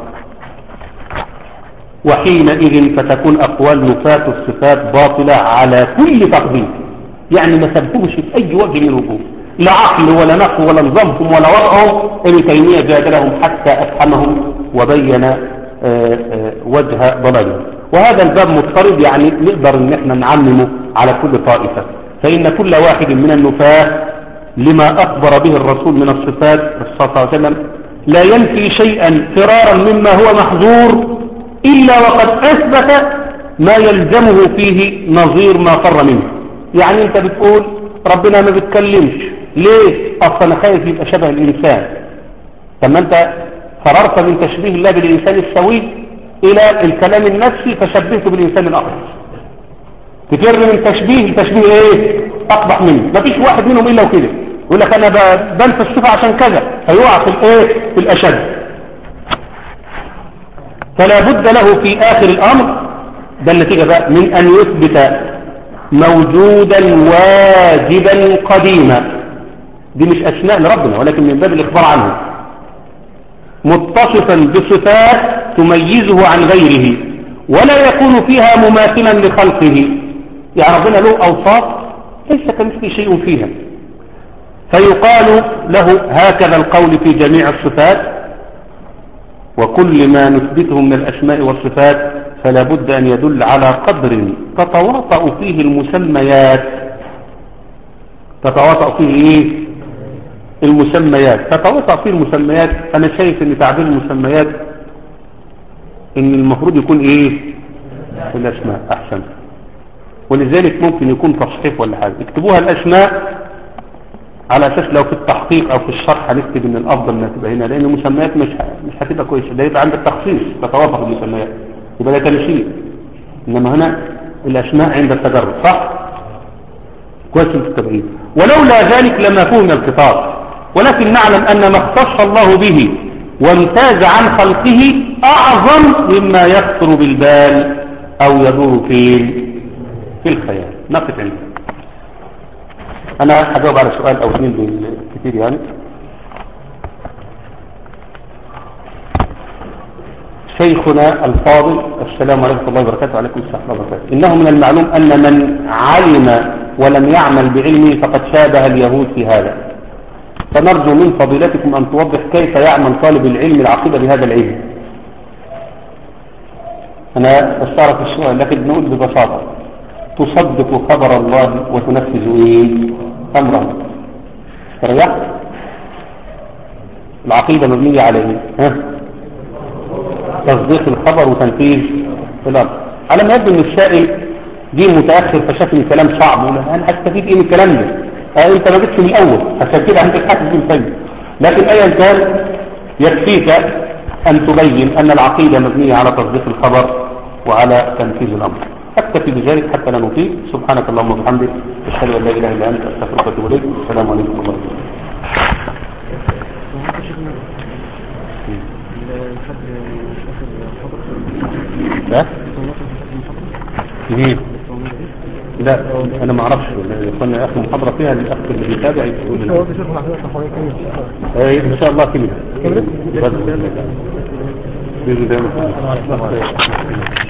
Speaker 1: وحينئذ فتكون أقوال نفاة الصفات باطلة على كل تقدير يعني ما سببوش في أي وجه من الوجوه لا عقل ولا نقل ولا نظامهم ولا وضعهم ابن تيمية جادلهم حتى أفهمهم وبين آه، آه، وجه ضلالهم وهذا الباب مضطرد يعني نقدر ان احنا نعممه على كل طائفة فإن كل واحد من النفاة لما أخبر به الرسول من الصفات صلى الله عليه وسلم لا ينفي شيئا فرارا مما هو محظور إلا وقد أثبت ما يلزمه فيه نظير ما فر منه يعني انت بتقول ربنا ما بيتكلمش ليه اصلا انا خايف يبقى شبه الانسان طب ما انت فررت من تشبيه الله بالانسان السوي الى الكلام النفسي فشبهته بالانسان الاخر تفر من تشبيه تشبيه ايه اقبح منه مفيش واحد منهم الا وكده يقول لك انا ب- بنفي الصفه عشان كذا فيقع في الايه في الاشد فلا بد له في آخر الأمر ده النتيجة بقى من أن يثبت موجودا واجبا قديما دي مش أسماء لربنا ولكن من باب الإخبار عنه متصفا بصفات تميزه عن غيره ولا يكون فيها مماثلا لخلقه يعني ربنا له أوصاف ليس كمثله شيء فيها فيقال له هكذا القول في جميع الصفات وكل ما نثبته من الأسماء والصفات فلا بد أن يدل على قدر تتواطأ فيه المسميات تتواطأ فيه إيه؟ المسميات تتواطأ فيه المسميات أنا شايف أن تعبير المسميات أن المفروض يكون إيه في الأسماء أحسن ولذلك ممكن يكون تصحيف ولا حاجة اكتبوها الأسماء على اساس لو في التحقيق او في الشرح هنكتب ان الافضل انها تبقى هنا لان المسميات مش مش هتبقى كويسه ده يبقى عندك تخصيص تتوافق المسميات يبقى ده تنشير انما هنا الاسماء عند التجرد صح كويس في التبعيد ولولا ذلك لما فهم الخطاب ولكن نعلم ان ما اختص الله به وامتاز عن خلقه اعظم مما يخطر بالبال او يدور في في الخيال نقف عنده انا هجاوب على سؤال او اثنين بالكثير يعني شيخنا الفاضل السلام عليكم ورحمه الله وبركاته وعليكم السلام ورحمه الله وبركاته انه من المعلوم ان من علم ولم يعمل بعلمه فقد شابه اليهود في هذا فنرجو من فضيلتكم ان توضح كيف يعمل طالب العلم العقيده بهذا العلم انا استعرف السؤال لكن بنقول ببساطه تصدق خبر الله وتنفذ ايه امره ريحت العقيدة مبنية على ايه ها تصديق الخبر وتنفيذ الامر على ما يبدو ان السائل دي متاخر فشاف ان الكلام صعب ولا انا هستفيد ايه من الكلام ده آه انت ما جيتش من الاول عشان كده انت الحاسس بالفجر لكن ايا كان يكفيك ان تبين ان العقيدة مبنية على تصديق الخبر وعلى تنفيذ الامر أكتفي بذلك حتى لا نطيل سبحانك اللهم وبحمدك أشهد أن لا إله إلا أنت أستغفرك وأتوب إليك السلام عليكم ورحمة الله لا كبير لا انا ما اعرفش كنا اخر محاضره فيها الاخ اللي بيتابع يقول
Speaker 2: هو بيشوف العقيدة الصحوية كاملة
Speaker 1: ايه ان شاء الله كلمه
Speaker 2: كاملة
Speaker 1: باذن الله